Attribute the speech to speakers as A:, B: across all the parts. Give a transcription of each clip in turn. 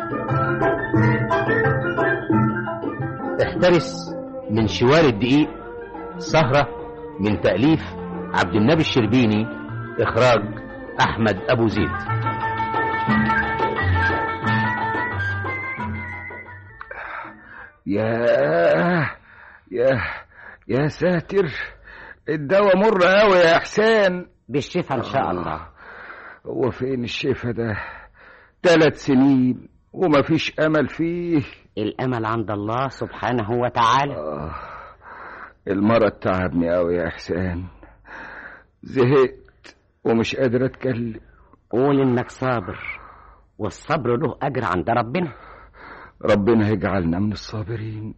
A: احترس من شوار الدقيق سهرة من تأليف عبد النبي الشربيني إخراج أحمد أبو زيد
B: يا يا يا ساتر الدواء مر قوي يا حسين
C: بالشفا ان شاء الله
B: هو فين الشفا ده ثلاث سنين ومفيش امل فيه
C: الامل عند الله سبحانه وتعالى
B: آه. المرض تعبني قوي يا حسين زهقت ومش قادر اتكلم
C: قول انك صابر والصبر له اجر عند ربنا
B: ربنا يجعلنا من الصابرين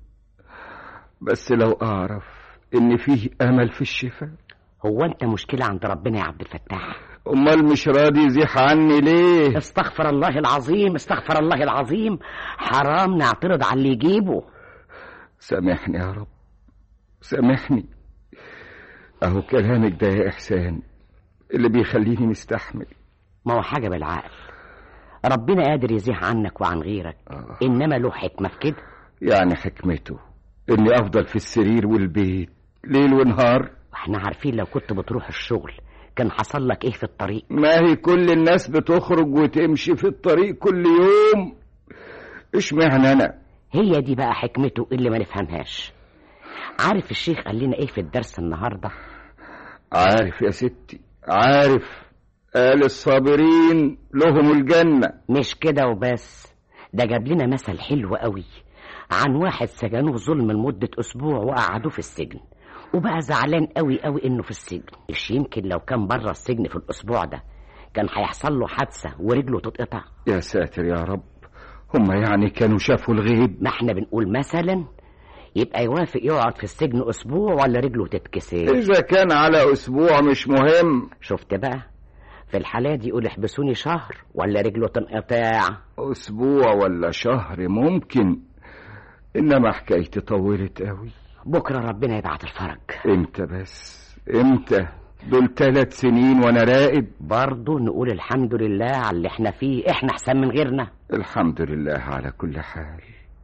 B: بس لو اعرف ان فيه امل في الشفاء
C: هو انت مشكلة عند ربنا يا عبد الفتاح
B: امال مش راضي يزيح عني ليه
C: استغفر الله العظيم استغفر الله العظيم حرام نعترض على اللي يجيبه
B: سامحني يا رب سامحني اهو كلامك ده يا احسان اللي بيخليني مستحمل
C: ما هو حاجة بالعقل ربنا قادر يزيح عنك وعن غيرك
B: آه.
C: انما له حكمة في كده
B: يعني حكمته اني افضل في السرير والبيت ليل ونهار
C: واحنا عارفين لو كنت بتروح الشغل كان حصل لك ايه في الطريق
B: ما هي كل الناس بتخرج وتمشي في الطريق كل يوم اشمعنى انا
C: هي دي بقى حكمته اللي ما نفهمهاش عارف الشيخ قال لنا ايه في الدرس النهارده
B: عارف يا ستي عارف قال الصابرين لهم الجنة
C: مش كده وبس ده جاب لنا مثل حلو قوي عن واحد سجنوه ظلم لمدة أسبوع وقعدوه في السجن وبقى زعلان قوي قوي إنه في السجن مش يمكن لو كان بره السجن في الأسبوع ده كان هيحصل له حادثة ورجله تتقطع
B: يا ساتر يا رب هم يعني كانوا شافوا الغيب
C: ما احنا بنقول مثلا يبقى يوافق يقعد في السجن أسبوع ولا رجله تتكسر
B: إذا كان على أسبوع مش مهم
C: شفت بقى في الحالة دي يقول احبسوني شهر ولا رجله تنقطع
B: أسبوع ولا شهر ممكن إنما حكايتي طولت قوي
C: بكرة ربنا يبعت الفرج
B: إمتى بس إمتى دول ثلاث سنين وأنا راقد
C: برضه نقول الحمد لله على اللي احنا فيه احنا احسن من غيرنا
B: الحمد لله على كل حال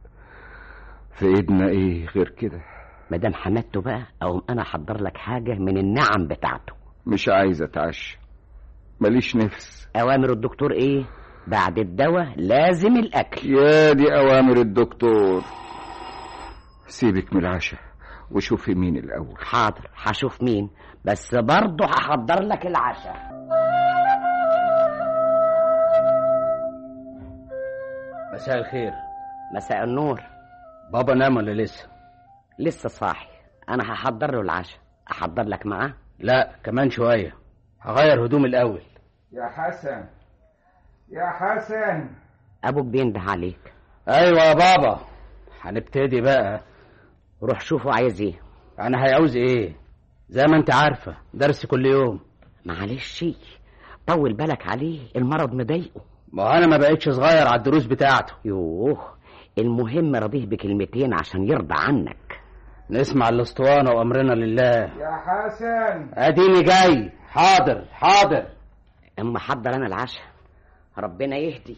B: في ايدنا ايه غير كده
C: مادام حمدته بقى او انا احضر لك حاجة من النعم بتاعته
B: مش عايز اتعشى ماليش نفس
C: اوامر الدكتور ايه بعد الدواء لازم الاكل
B: يا دي اوامر الدكتور سيبك من العشاء وشوفي مين الاول
C: حاضر هشوف مين بس برضه هحضر لك العشاء
A: مساء الخير
C: مساء النور
A: بابا نام ولا لسه
C: لسه صاحي انا هحضر له العشاء احضر لك معاه
A: لا كمان شوية هغير هدوم الأول
B: يا حسن يا حسن
C: ابوك بينده عليك
A: أيوة يا بابا هنبتدي بقى
C: روح شوفه عايز ايه
A: أنا هيعوز إيه زي ما أنت عارفة درس كل يوم
C: معلش طول بالك عليه المرض مضايقه
A: ما هو أنا ما بقتش صغير على الدروس بتاعته
C: يوه المهم رضيه بكلمتين عشان يرضى عنك
A: نسمع الاسطوانة وأمرنا لله
B: يا حسن
A: أديني جاي حاضر حاضر
C: اما حضر انا العشاء ربنا يهدي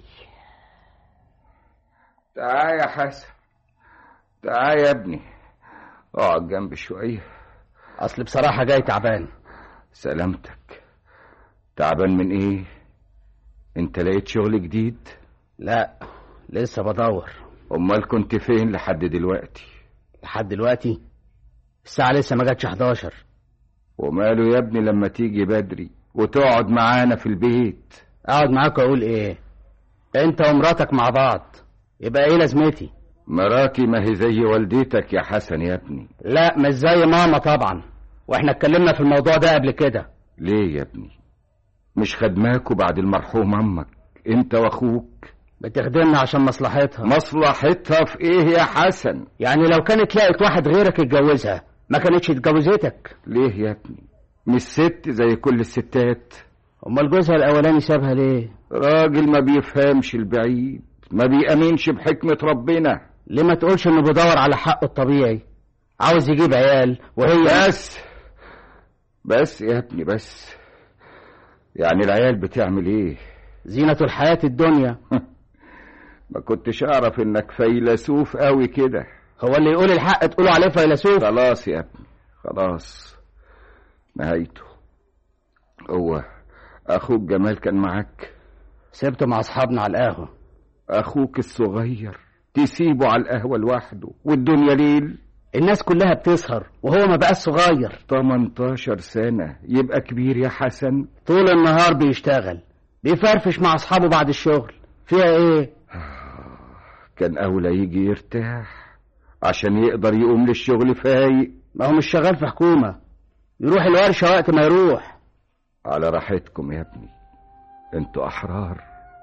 B: تعال يا حسن تعال يا ابني اقعد جنبي شويه
A: أصل بصراحة جاي تعبان
B: سلامتك تعبان من ايه انت لقيت شغل جديد
A: لا لسه بدور
B: امال كنت فين لحد دلوقتي
A: لحد دلوقتي الساعة لسه ما جاتش 11
B: وماله يا ابني لما تيجي بدري وتقعد معانا في البيت
A: اقعد معاك واقول ايه انت ومراتك مع بعض يبقى ايه لازمتي
B: مراتي ما هي زي والدتك يا حسن يا ابني
A: لا مش زي ماما طبعا واحنا اتكلمنا في الموضوع ده قبل كده
B: ليه يا ابني مش خدماكوا بعد المرحوم امك انت واخوك
A: بتخدمنا عشان مصلحتها
B: مصلحتها في ايه يا حسن
A: يعني لو كانت لقت واحد غيرك يتجوزها ما كانتش اتجوزتك
B: ليه يا ابني مش ست زي كل الستات
A: امال جوزها الاولاني سابها ليه
B: راجل ما بيفهمش البعيد ما بيأمنش بحكمة ربنا
A: ليه ما تقولش انه بيدور على حقه الطبيعي عاوز يجيب عيال وهي
B: بس بس يا ابني بس يعني العيال بتعمل ايه
A: زينة الحياة الدنيا
B: ما كنتش اعرف انك فيلسوف قوي كده
A: هو اللي يقول الحق تقولوا عليه فيلسوف
B: خلاص يا ابني خلاص نهايته هو اخوك جمال كان معاك
A: سبته مع اصحابنا على القهوه
B: اخوك الصغير تسيبه على القهوه لوحده والدنيا ليل
A: الناس كلها بتسهر وهو ما بقاش صغير
B: 18 سنة يبقى كبير يا حسن
A: طول النهار بيشتغل بيفرفش مع اصحابه بعد الشغل فيها ايه
B: كان أولى يجي يرتاح عشان يقدر يقوم للشغل فايق
A: ما هو مش شغال في حكومه يروح الورشه وقت ما يروح
B: على راحتكم يا ابني انتوا أحرار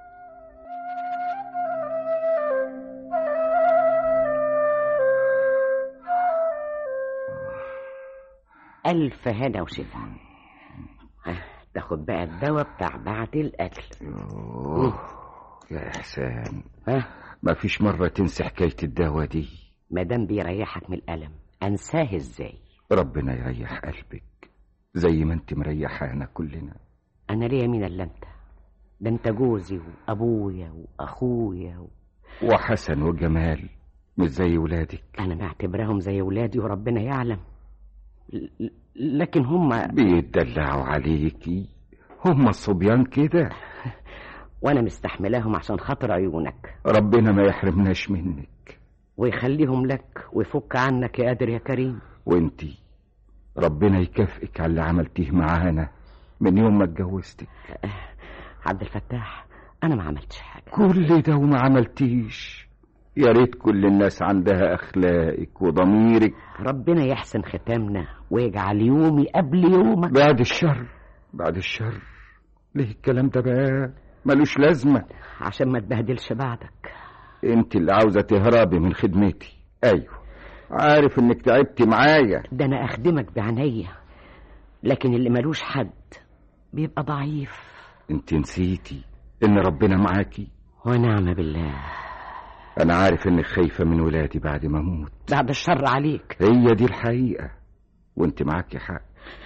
C: ألف هنا وشفا ها، تاخد بقى الدواء بتاع بعد الأكل
B: أوه. يا إحسان
C: ها
B: ما فيش مرة تنسى حكاية الدواء دي
C: مادام بيريحك من الألم أنساه إزاي
B: ربنا يريح قلبك زي ما انت مريحانا كلنا
C: أنا ليا مين إلا أنت ده أنت جوزي وأبويا وأخويا و...
B: وحسن وجمال مش زي ولادك
C: أنا معتبرهم زي ولادي وربنا يعلم ل- ل- لكن هم
B: بيتدلعوا عليكي هم الصبيان كده
C: وأنا مستحملاهم عشان خاطر عيونك
B: ربنا ما يحرمناش منك
C: ويخليهم لك ويفك عنك يا قادر يا كريم
B: وانتي ربنا يكافئك على اللي عملتيه معانا من يوم ما اتجوزتك
C: عبد الفتاح أنا ما عملتش حاجة
B: كل ده وما عملتيش يا ريت كل الناس عندها اخلاقك وضميرك
C: ربنا يحسن ختامنا ويجعل يومي قبل يومك
B: بعد الشر بعد الشر ليه الكلام ده بقى ملوش لازمة
C: عشان ما تبهدلش بعدك
B: انت اللي عاوزة تهربي من خدمتي ايوه عارف انك تعبتي معايا
C: ده أنا أخدمك بعناية لكن اللي ملوش حد بيبقى ضعيف
B: انت نسيتي ان ربنا معاكي
C: ونعم بالله
B: انا عارف انك خايفة من ولادي بعد ما اموت
C: بعد الشر عليك
B: هي دي الحقيقة وانت معاكي حق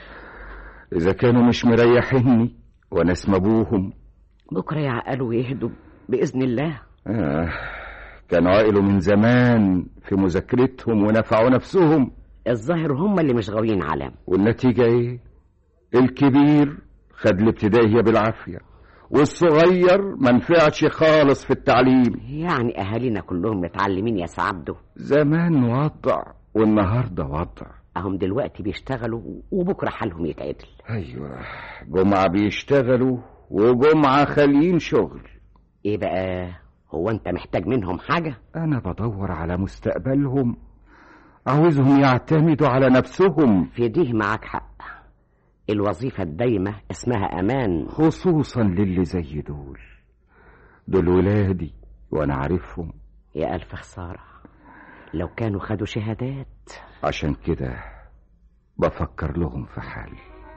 B: اذا كانوا مش مريحيني وانا اسم ابوهم
C: بكرة يعقلوا ويهدوا بإذن الله
B: آه. كانوا عقلوا من زمان في مذاكرتهم ونفعوا نفسهم
C: الظاهر هم اللي مش غاويين علام
B: والنتيجة ايه الكبير خد الابتدائية بالعافية والصغير ما نفعش خالص في التعليم
C: يعني أهالينا كلهم متعلمين يا سعبده
B: زمان وضع والنهاردة وضع
C: أهم دلوقتي بيشتغلوا وبكرة حالهم يتعدل
B: ايوه جمعة بيشتغلوا وجمعة خاليين شغل
C: إيه بقى هو أنت محتاج منهم حاجة
B: انا بدور على مستقبلهم عاوزهم يعتمدوا على نفسهم
C: في ديه معاك حق الوظيفة الدايمة اسمها أمان
B: خصوصا للي زي دول دول ولادي وانا عارفهم
C: يا ألف خسارة لو كانوا خدوا شهادات
B: عشان كده بفكر لهم في حل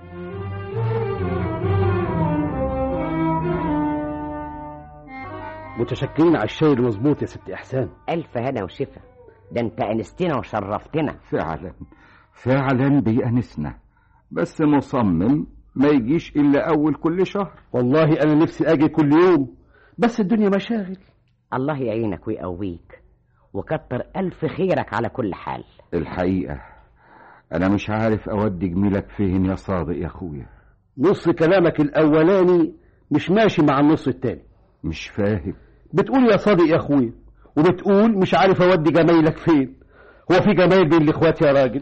A: متشكرين على الشاي المظبوط يا ست احسان
C: ألف هنا وشفا ده أنت أنستنا وشرفتنا
B: فعلا فعلا بيأنسنا بس مصمم ما يجيش إلا أول كل شهر
A: والله انا نفسي اجي كل يوم بس الدنيا مشاغل
C: الله يعينك ويقويك وكتر ألف خيرك على كل حال
B: الحقيقة أنا مش عارف أودي جميلك فين يا صادق يا أخويا
A: نص كلامك الاولاني مش ماشي مع النص التاني
B: مش فاهم
A: بتقول يا صادق يا اخويا وبتقول مش عارف اودي جمايلك فين هو في جمايل بين الاخوات يا راجل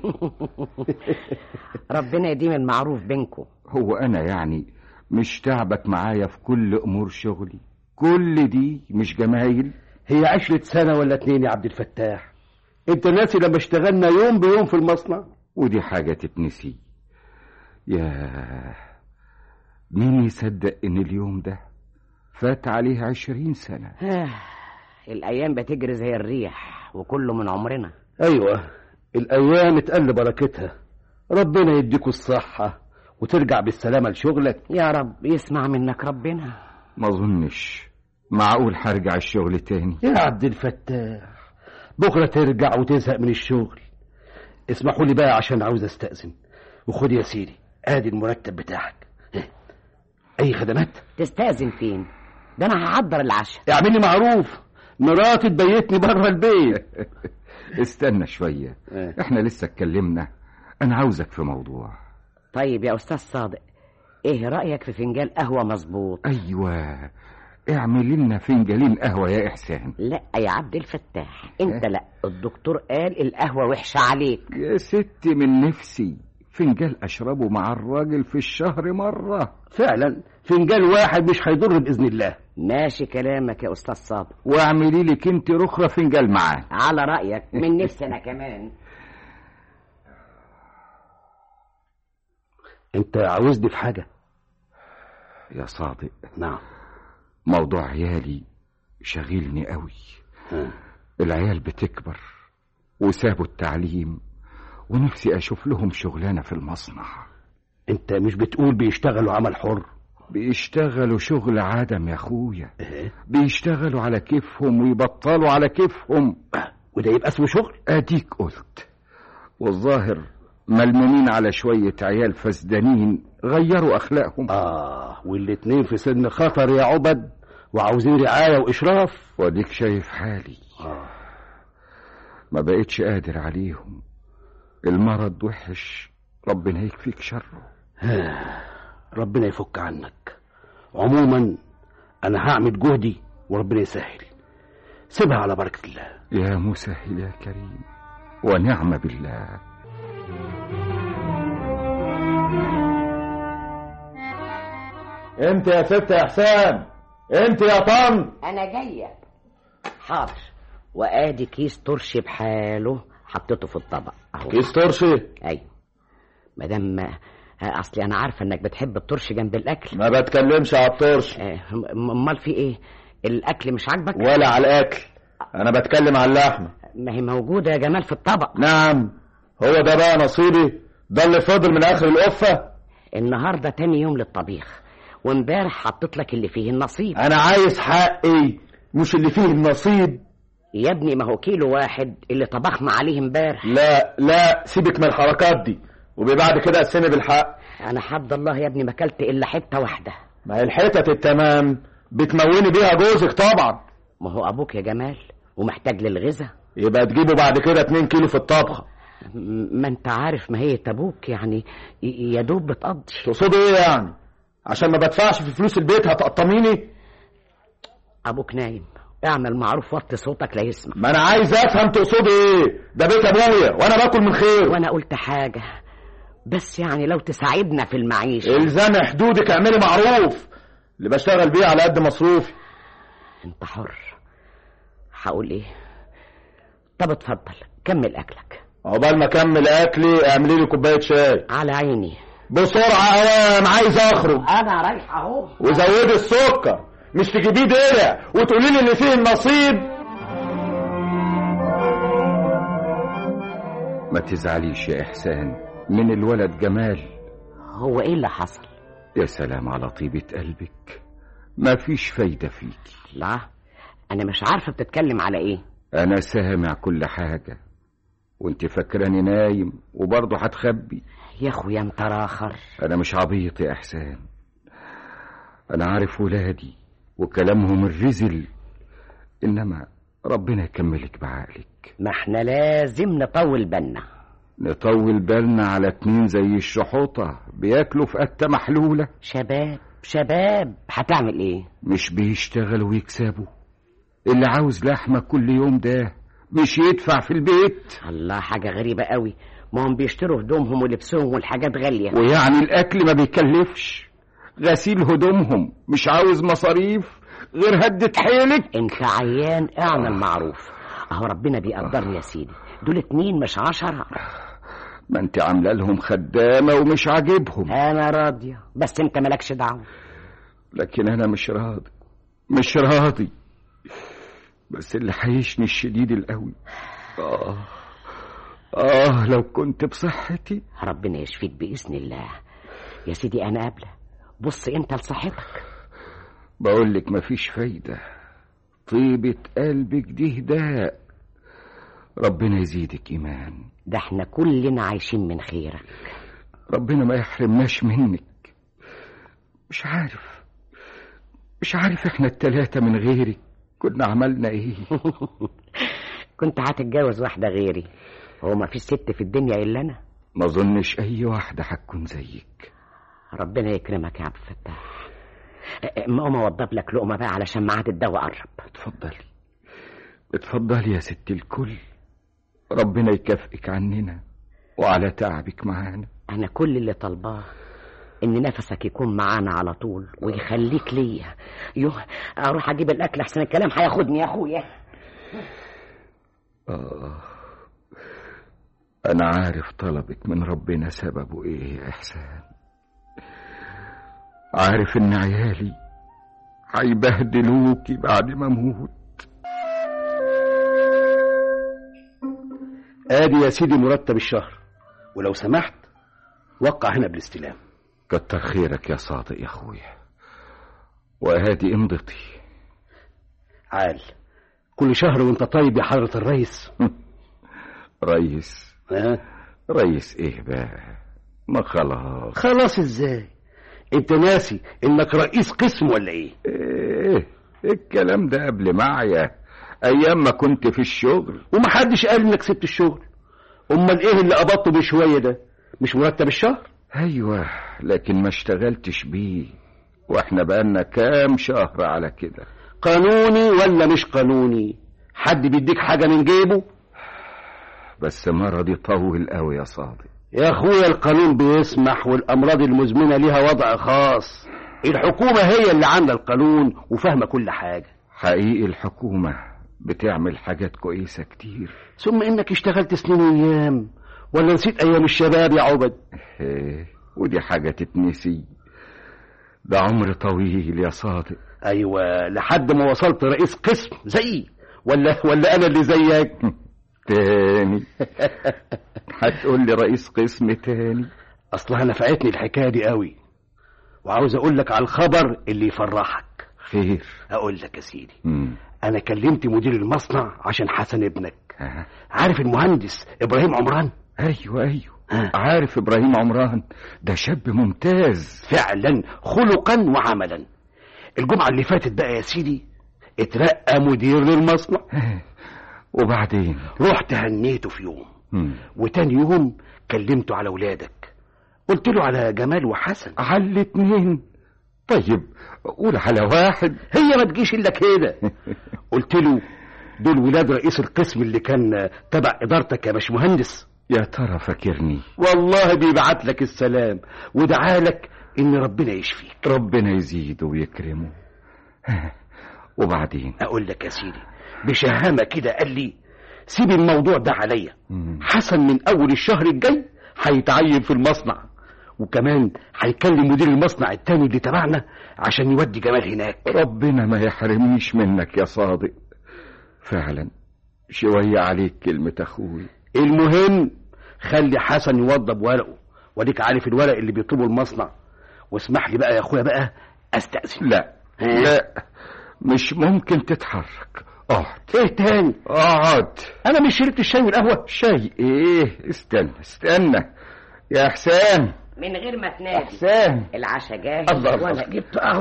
C: ربنا يديم المعروف بينكم
B: هو أنا يعني مش تعبك معايا في كل أمور شغلي كل دي مش جمايل
A: هي عشرة سنة ولا اتنين يا عبد الفتاح انت ناسي لما اشتغلنا يوم بيوم في المصنع
B: ودي حاجة تتنسي يا مين يصدق إن اليوم ده فات عليه عشرين سنة
C: آه، الأيام بتجري زي الريح وكله من عمرنا
A: ايوه الايام اتقل بركتها ربنا يديكوا الصحة وترجع بالسلامة لشغلك
C: يا رب يسمع منك ربنا
B: ما اظنش معقول هرجع الشغل تاني
A: يا عبد الفتاح بكرة ترجع وتزهق من الشغل اسمحوا لي بقى عشان عاوز استأذن وخد يا سيدي ادي المرتب بتاعك ها، اي خدمات
C: تستأذن فين ده أنا هحضر العشاء
A: اعمل لي معروف مراتي تبيتني بره البيت
B: استنى شوية
A: إيه.
B: احنا لسه اتكلمنا انا عاوزك في موضوع
C: طيب يا أستاذ صادق إيه رأيك في فنجان قهوة مظبوط
B: ايوه اعمل لنا فنجانين قهوة يا احسان
C: لا يا عبد الفتاح انت لا الدكتور قال القهوة وحشة عليك
B: يا ستي من نفسي فنجان اشربه مع الراجل في الشهر مرة
A: فعلا فنجان واحد مش هيضر باذن الله
C: ماشي كلامك يا أستاذ صادق
B: واعملي لك انت رخرة فنجان معاه
C: على رأيك من نفسي أنا كمان
A: انت عاوزني في حاجه
B: يا صادق
A: نعم
B: موضوع عيالي شغيلني قوي
A: ها.
B: العيال بتكبر وسابوا التعليم ونفسي اشوف لهم شغلانة في المصنع
A: انت مش بتقول بيشتغلوا عمل حر
B: بيشتغلوا شغل عدم يا اخويا
A: إيه؟
B: بيشتغلوا على كيفهم ويبطلوا على كيفهم
A: وده يبقى اسمه شغل
B: اديك قلت والظاهر ملمومين على شوية عيال فسدانين غيروا اخلاقهم
A: اه والاتنين في سن خطر يا عبد وعاوزين رعايه واشراف
B: واديك شايف حالي
A: آه.
B: ما بقتش قادر عليهم المرض وحش ربنا يكفيك شره
A: ربنا يفك عنك عموما انا هعمل جهدي وربنا يسهل سيبها على بركه الله
B: يا مسهل يا كريم ونعم بالله
D: انت يا ست يا حسام انت يا طن
C: أنا جاية حاضر وآدي كيس ترشي بحاله حطيته في الطبق أهو
D: كيس ترشي
C: أيوه مدام آه، أصلي أنا عارفة إنك بتحب الترشي جنب الأكل
D: ما بتكلمش على الترش
C: آه، م- أمال في إيه الأكل مش عاجبك
D: ولا على الاكل انا بتكلم على اللحمه
C: ما هي موجودة يا جمال في الطبق
D: نعم هو ده بقى نصيبي ده اللي فضل من اخر القفه
C: النهاردة تاني يوم للطبيخ وامبارح حطيت لك اللي فيه النصيب
D: انا عايز حقي مش اللي فيه النصيب
C: يا ابني ما هو كيلو واحد اللي طبخنا عليه امبارح
D: لا لا سيبك من الحركات دي وبعد كده قسمي بالحق
C: انا حد الله يا ابني ما اكلت الا حته واحده
D: ما هي الحتت التمام بتموني بيها جوزك طبعا
C: ما هو ابوك يا جمال ومحتاج للغذاء
D: يبقى تجيبه بعد كده 2 كيلو في الطبخه
C: م- ما انت عارف ما هي ابوك يعني ي- يا دوب بتقضي
D: تقصدي ايه يعني عشان ما بدفعش في فلوس البيت هتقطميني
C: ابوك نايم اعمل معروف وطي صوتك لا يسمع
D: ما انا عايز افهم تقصدي ايه ده بيت ابويا وانا باكل من خير
C: وانا قلت حاجه بس يعني لو تساعدنا في المعيشه
D: الزمي حدودك اعملي معروف اللي بشتغل بيه على قد مصروفي
C: انت حر هقول ايه طب اتفضل كمل اكلك
D: عقبال ما اكمل اكلي اعملي لي كوبايه شاي
C: على عيني
D: بسرعه اوام عايز اخرج
C: انا رايح اهو
D: وزودي السكر مش تجيبيه درع وتقولي لي اللي فيه النصيب
B: ما تزعليش يا إحسان من الولد جمال
C: هو ايه اللي حصل
B: يا سلام على طيبة قلبك ما فيش فايدة فيكي
C: لا انا مش عارفه بتتكلم على ايه
B: أنا سامع كل حاجة وانت فاكراني نايم وبرضه هتخبي
C: يا اخويا انت راخر
B: أنا مش عبيط يا إحسان أنا عارف ولادي وكلامهم الرزل إنما ربنا يكملك بعقلك
C: ما احنا لازم نطول بالنا
B: نطول بالنا على اتنين زي الشحوطة بياكلوا في قتة محلولة
C: شباب شباب هتعمل ايه
B: مش بيشتغلوا ويكسبوا اللي عاوز لحمة كل يوم ده مش يدفع في البيت
C: الله حاجه غريبه قوي ما هم بيشتروا هدومهم ولبسهم والحاجات غاليه
B: ويعني الأكل ما بيكلفش غسيل هدومهم مش عاوز مصاريف غير هدة حيلك
C: انت عيان اعمل معروف اهو ربنا بيقدرني يا سيدي دول اتنين مش عشرة
B: ما انت عاملة لهم خدامة ومش عاجبهم
C: انا راضية بس انت مالكش دعوة
B: لكن أنا مش راضي مش راضي بس اللي حيشني الشديد القوي آه آه لو كنت بصحتي
C: ربنا يشفيك بإذن الله يا سيدي انا قابلة بص انت لصحتك
B: بقول لك مفيش فايدة طيبة قلبك دي هداء ربنا يزيدك إيمان
C: ده احنا كلنا عايشين من خيرك
B: ربنا ما يحرمناش منك مش عارف مش عارف احنا التلاتة من غيرك كنا عملنا ايه
C: كنت هتتجوز واحدة غيري هو ما فيش ست في الدنيا إلا أنا
B: ما اظنش اي واحدة هتكون زيك
C: ربنا يكرمك يا عبد الفتاح أما أقوم أوضب لك لقمة بقى علشان ميعاد الدواء قرب
B: اتفضلي اتفضلي يا ست الكل ربنا يكافئك عننا وعلى تعبك معانا
C: أنا كل اللي طالباه إن نفسك يكون معانا على طول ويخليك ليا يوه أروح أجيب الأكل أحسن الكلام هياخدني يا أخويا
B: آه أنا عارف طلبك من ربنا سببه إيه يا إحسان عارف إن عيالي هيبهدلوكي بعد ما أموت
A: ادي يا سيدي مرتب الشهر ولو سمحت وقع هنا بالاستلام
B: كتر خيرك يا صادق يا أخويا وهادي امضتي
A: عال كل شهر وانت طيب يا حضرة الرئيس
B: ريس
A: ها
B: ريس إيه بقى ما خلاص
A: خلاص ازاي انت ناسي انك رئيس قسم ولا ايه
B: إيه الكلام ده قبل معايا أيام ما كنت في الشغل
A: ومحدش قال انك سبت الشغل امال ايه اللي قبضته بشويه ده مش مرتب الشهر
B: أيوة لكن ما اشتغلتش بيه واحنا بقالنا كام شهر على كده
A: قانوني ولا مش قانوني حد بيديك حاجه من جيبه
B: بس مرضي طول قوي يا صادق
A: يا اخويا القانون بيسمح والامراض المزمنه ليها وضع خاص الحكومه هي اللي عامله القانون وفاهمه كل حاجه
B: حقيقي الحكومة بتعمل حاجات كويسة كتير
A: ثم انك اشتغلت سنين وايام ولا نسيت ايام الشباب يا عبد
B: إيه ودي حاجة تتنسي ده عمر طويل يا صادق
A: ايوه لحد ما وصلت رئيس قسم زيي ولا ولا انا اللي زيك
B: تاني هتقول لي رئيس قسم تاني
A: اصلها نفعتني الحكايه دي قوي وعاوز اقول لك على الخبر اللي يفرحك
B: خير
A: اقول لك يا سيدي
B: مم.
A: انا كلمت مدير المصنع عشان حسن ابنك
B: آه.
A: عارف المهندس ابراهيم عمران
B: ايوه ايوه
A: آه.
B: عارف ابراهيم عمران ده شاب ممتاز
A: فعلا خلقا وعملا الجمعه اللي فاتت بقى يا سيدي اترقى مدير للمصنع
B: وبعدين
A: رحت هنيته في يوم
B: مم.
A: وتاني يوم كلمته على ولادك قلت له على جمال وحسن
B: على الاتنين طيب قول على واحد
A: هي ما تجيش الا كده قلت له دول ولاد رئيس القسم اللي كان تبع ادارتك يا باشمهندس
B: يا ترى فاكرني
A: والله بيبعت لك السلام ودعالك ان ربنا يشفيك
B: ربنا يزيده ويكرمه وبعدين
A: اقول لك يا سيدي بشهامه كده قال لي سيب الموضوع ده عليا
B: مم.
A: حسن من اول الشهر الجاي هيتعين في المصنع وكمان هيكلم مدير المصنع التاني اللي تبعنا عشان يودي جمال هناك
B: ربنا ما يحرمنيش منك يا صادق فعلا شوية عليك كلمة أخوي
A: المهم خلي حسن يوضب ورقه وديك عارف الورق اللي بيطلبه المصنع واسمح لي بقى يا اخويا بقى استأذن
B: لا لا مش ممكن تتحرك اقعد
A: ايه تاني
B: اقعد
A: انا مش شربت الشاي والقهوه
B: شيء ايه استنى استنى يا حسام
C: من غير ما تنادي
B: حسام
C: العشاء جاهز
B: الله الله.
C: وانا جبته اهو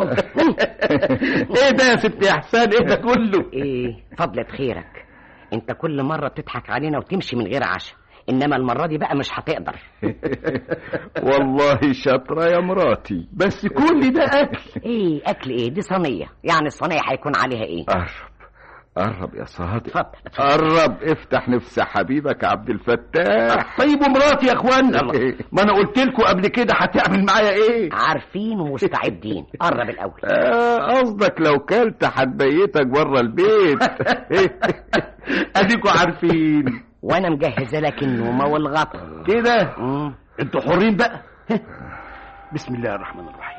A: ايه ده يا ست يا احسان ايه ده كله
C: ايه فضلة خيرك انت كل مرة بتضحك علينا وتمشي من غير عشاء انما المرة دي بقى مش هتقدر
B: والله شاطرة يا مراتي
A: بس كل ده اكل
C: ايه اكل ايه دي صينية يعني الصينية هيكون عليها ايه
B: قرب قرب يا صادق
C: اتفضل اتفضل
B: قرب افتح نفس حبيبك عبد الفتاح
A: طيب ومراتي يا اخوانا ما انا قلت لكم قبل كده هتعمل معايا ايه
C: عارفين ومستعدين قرب الاول
B: آه، قصدك لو كلت هتبيتك بره البيت
A: اديكوا عارفين
C: وانا مجهزه لك النومه والغطا
A: كده
C: مم.
A: انتوا حرين بقى بسم الله الرحمن الرحيم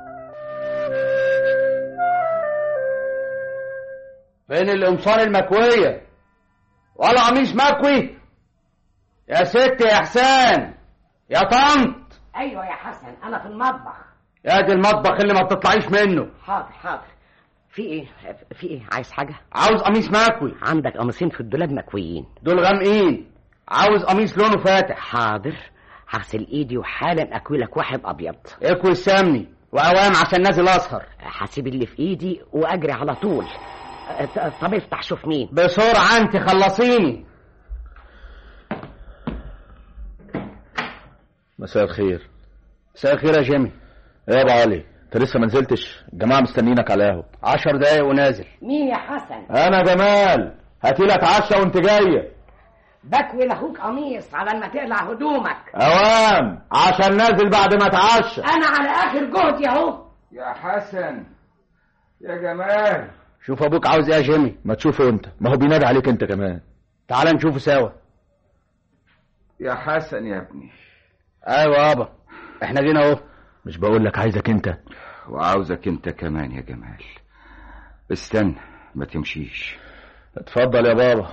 D: فين القمصان المكوية ولا قميص مكوي يا ست يا حسان يا طنط
C: ايوه يا حسن انا في المطبخ
D: يا دي المطبخ اللي ما بتطلعيش منه
C: حاضر حاضر في ايه في ايه عايز حاجه
D: عاوز قميص مكوي
C: عندك قميصين في الدولاب مكويين
D: دول غامقين عاوز قميص لونه فاتح
C: حاضر هغسل ايدي وحالا اكوي لك واحد ابيض
D: اكوي السمني وقوام عشان نازل اسهر
C: هسيب اللي في ايدي واجري على طول أه، طب افتح شوف مين
A: بسرعة انت خلصيني
D: مساء الخير
A: مساء الخير يا جيمي
D: ايه يا ابو علي انت لسه ما نزلتش الجماعه مستنيينك على القهوه
A: عشر دقايق ونازل
C: مين يا حسن
D: انا جمال هاتيلك عشا وانت جايه
C: بكوي لاخوك قميص على ما تقلع هدومك
D: اوام عشان نازل بعد ما اتعشى
C: انا على اخر جهدي اهو
B: يا حسن يا جمال
A: شوف ابوك عاوز ايه يا جيمي
D: ما تشوفه انت ما هو بينادي عليك انت كمان
A: تعال نشوفه سوا
B: يا حسن يا ابني
A: ايوه يابا احنا جينا اهو
D: مش بقول لك عايزك انت
B: وعاوزك انت كمان يا جمال استنى ما تمشيش
D: اتفضل يا بابا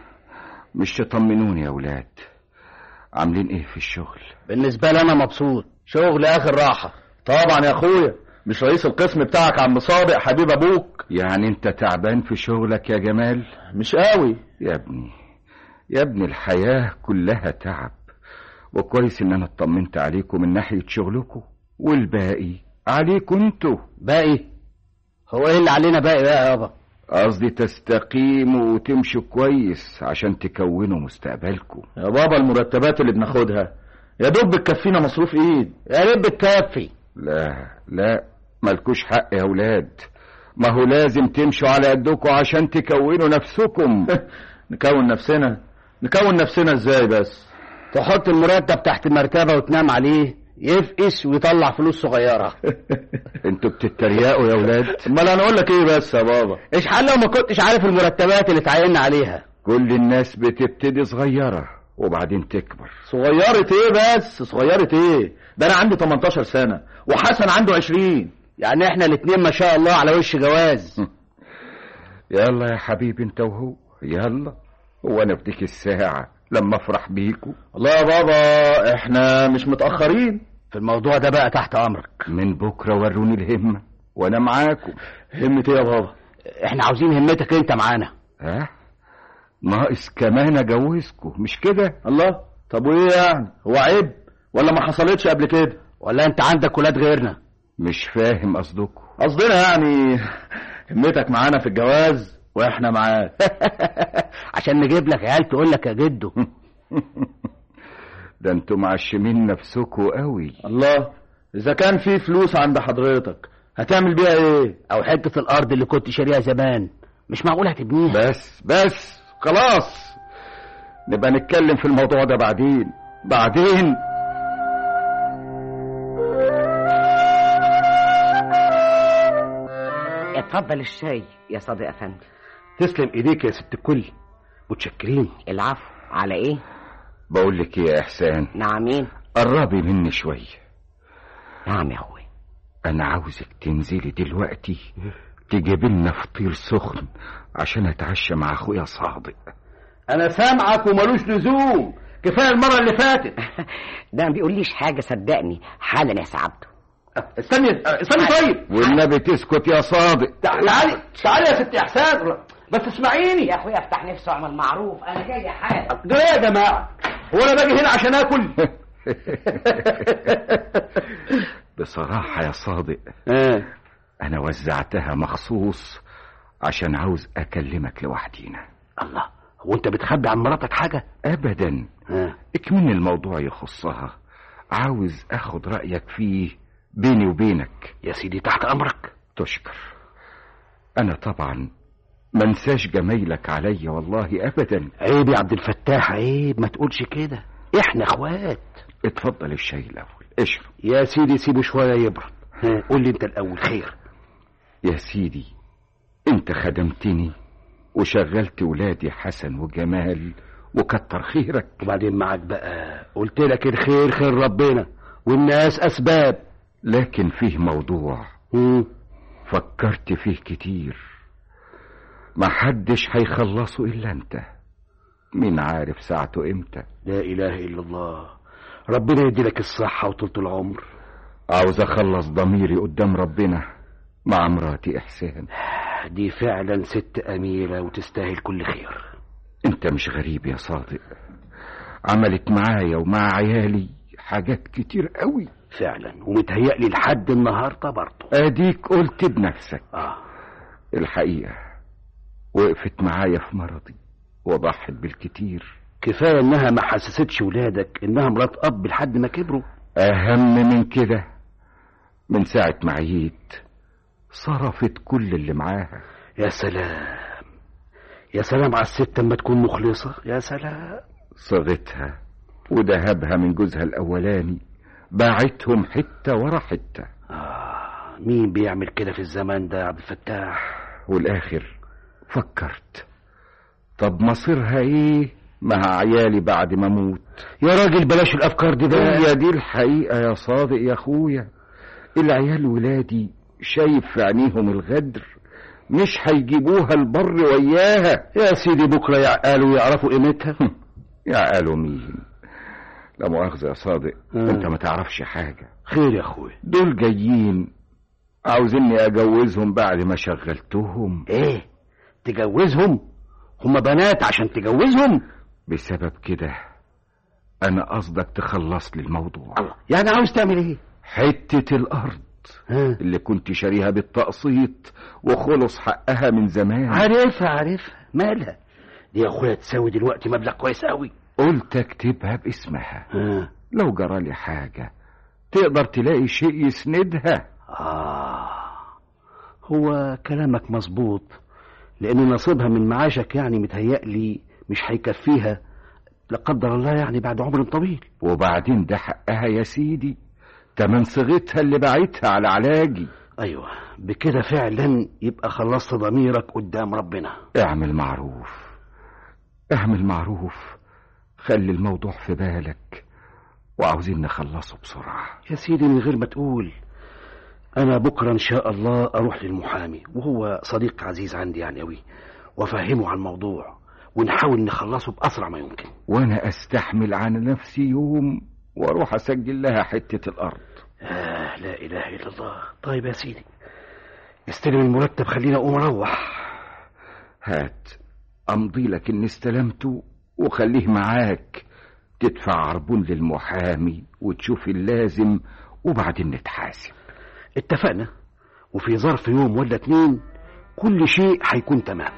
B: مش تطمنوني يا ولاد عاملين ايه في الشغل
A: بالنسبة لي انا مبسوط شغل اخر راحة
D: طبعا يا اخويا مش رئيس القسم بتاعك عم صادق حبيب ابوك
B: يعني انت تعبان في شغلك يا جمال
D: مش قوي
B: يا ابني يا ابني الحياة كلها تعب وكويس ان انا اطمنت عليكم من ناحية شغلكم والباقي عليكم انتوا
A: باقي هو ايه اللي علينا باقي بقى يابا
B: قصدي تستقيموا وتمشوا كويس عشان تكونوا مستقبلكم
D: يا بابا المرتبات اللي بناخدها يا دوب بتكفينا مصروف ايد
A: يا ريت بتكفي
B: لا لا ملكوش حق يا ولاد ما هو لازم تمشوا على قدكم عشان تكونوا نفسكم
D: نكون نفسنا نكون نفسنا ازاي بس
A: تحط المرتب تحت المرتبة وتنام عليه يفقس ويطلع فلوس صغيرة
B: انتوا بتتريقوا يا ولاد
D: امال انا اقول لك ايه بس يا بابا
A: ايش حل لو ما كنتش عارف المرتبات اللي اتعيننا عليها
B: كل الناس بتبتدي صغيرة وبعدين تكبر
D: صغيرة ايه بس صغيرة ايه ده انا عندي 18 سنة وحسن عنده 20
A: يعني احنا الاتنين ما شاء الله على وش جواز
B: يلا يا حبيبي انت وهو يلا هو انا بديك الساعة لما افرح بيكوا
D: والله يا بابا احنا مش متأخرين
A: في الموضوع ده بقى تحت امرك
B: من بكرة وروني الهمة وانا معاكم
D: همة ايه يا بابا
A: احنا عاوزين همتك انت معانا
B: ها ناقص كمان اجوزكوا مش كده
D: الله طب وايه يعني هو عيب ولا ما حصلتش قبل كده
A: ولا انت عندك ولاد غيرنا
B: مش فاهم قصدكوا
D: قصدنا يعني همتك معانا في الجواز واحنا معاك
A: عشان نجيب لك عيال تقول لك يا جدو
B: ده انتوا معشمين نفسكوا قوي
D: الله اذا كان في فلوس عند حضرتك هتعمل بيها ايه
A: او حتة الارض اللي كنت شاريها زمان مش معقول هتبنيها
B: بس بس خلاص نبقى نتكلم في الموضوع ده بعدين بعدين
C: اتفضل الشاي يا صديق افندي
A: تسلم ايديك يا ست الكل متشكرين
C: العفو على ايه
B: بقول لك ايه يا احسان
C: نعمين
B: قربي مني شويه
C: نعم يا اخوي
B: انا عاوزك تنزلي دلوقتي تجيب لنا فطير سخن عشان اتعشى مع اخويا صادق
A: انا سامعك وملوش لزوم كفايه المره اللي فاتت
C: ده ما بيقوليش حاجه صدقني حالا يا سعادته
A: استني استني طيب
B: والنبي تسكت يا صادق
A: تعالي تعالي يا ست احسان بس اسمعيني
C: يا اخويا افتح نفسه اعمل معروف انا جاي حالا
A: ده يا جماعه هو انا باجي هنا عشان اكل
B: بصراحة يا صادق
A: اه
B: أنا وزعتها مخصوص عشان عاوز أكلمك لوحدينا
A: الله هو انت بتخبي عن مراتك حاجه
B: أبدا
A: اه
B: اكمن الموضوع يخصها عاوز أخد رأيك فيه بيني وبينك
A: يا سيدي تحت امرك
B: تشكر أنا طبعا منساش جمايلك عليا والله أبدا
A: عيب يا عبد الفتاح عيب ما تقولش كده احنا اخوات
B: اتفضل الشاي الأول اشرب
A: يا سيدي سيبه شويه يبرد ها، قول لي انت الاول خير
B: يا سيدي انت خدمتني وشغلت ولادي حسن وجمال وكتر خيرك
A: وبعدين معاك بقى قلت لك الخير خير ربنا والناس اسباب
B: لكن فيه موضوع
A: مم.
B: فكرت فيه كتير محدش هيخلصه إلا أنت مين عارف ساعته إمتى
A: لا اله الا الله ربنا يدي لك الصحه وطولة العمر
B: عاوز أخلص ضميري قدام ربنا مع مراتي إحسان
A: دي فعلا ست اميره وتستاهل كل خير
B: أنت مش غريب يا صادق عملت معايا ومع عيالي حاجات كتير قوي
A: فعلا ومتهيألي لحد النهارده برضه
B: أديك قلت بنفسك
A: اه
B: الحقيقة وقفت معايا في مرضي وضحت بالكتير
A: كفايه انها ما حسستش ولادك انها مرات اب لحد ما كبروا
B: أهم من كده من ساعة ما عييت صرفت كل اللي معاها
A: يا سلام يا سلام على الست لما تكون مخلصه يا سلام
B: صغتها وذهبها من جوزها الأولاني باعتهم حتة ورا حتة
A: آه مين بيعمل كده في الزمان ده يا عبد الفتاح
B: والآخر فكرت طب مصيرها ايه مع عيالي بعد ما اموت
A: يا راجل بلاش الافكار دي بقى
B: هي دي الحقيقة يا صادق يا اخويا العيال ولادي شايف في عينيهم الغدر مش هيجيبوها البر وياها
A: يا سيدي بكره يعقلوا ويعرفوا قيمتها
B: يعقلوا مين لا مؤاخذة يا صادق
A: آه.
B: انت ما تعرفش حاجة
A: خير يا اخويا
B: دول جايين عاوزيني اجوزهم بعد ما شغلتهم
A: ايه تجوزهم هم بنات عشان تجوزهم
B: بسبب كده انا قصدك تخلص لي الموضوع
A: الله يعني عاوز تعمل ايه
B: حتة الارض
A: ها
B: اللي كنت شاريها بالتقسيط وخلص حقها من زمان
A: عارفها عارفها مالها دي يا اخويا تساوي دلوقتي مبلغ كويس قوي
B: قلت اكتبها باسمها
A: ها
B: لو جرالي حاجة تقدر تلاقي شيء يسندها
A: آه هو كلامك مظبوط لأن نصيبها من معاشك يعني متهيألي مش هيكفيها لا قدر الله يعني بعد عمر طويل
B: وبعدين ده حقها يا سيدي تمن صيغتها اللي باعتها على علاجي
A: أيوة بكده فعلا يبقى خلصت ضميرك قدام ربنا
B: اعمل معروف اعمل معروف خلي الموضوع في بالك وعاوزين نخلصه بسرعة
A: يا سيدي من غير ما تقول أنا بكرة إن شاء الله أروح للمحامي وهو صديق عزيز عندي يعني أوي وأفهمه عن الموضوع ونحاول نخلصه بأسرع ما يمكن
B: وانا استحمل عن نفسي يوم واروح اسجل لها حتة الارض
A: آه لا إله إلا الله طيب يا سيدي استلم المرتب خلينا أقوم أروح
B: هات امضي لك اني استلمته وخليه معاك تدفع عربون للمحامي وتشوف اللازم وبعدين نتحاسب
A: اتفقنا وفي ظرف يوم ولا اتنين كل شيء هيكون تمام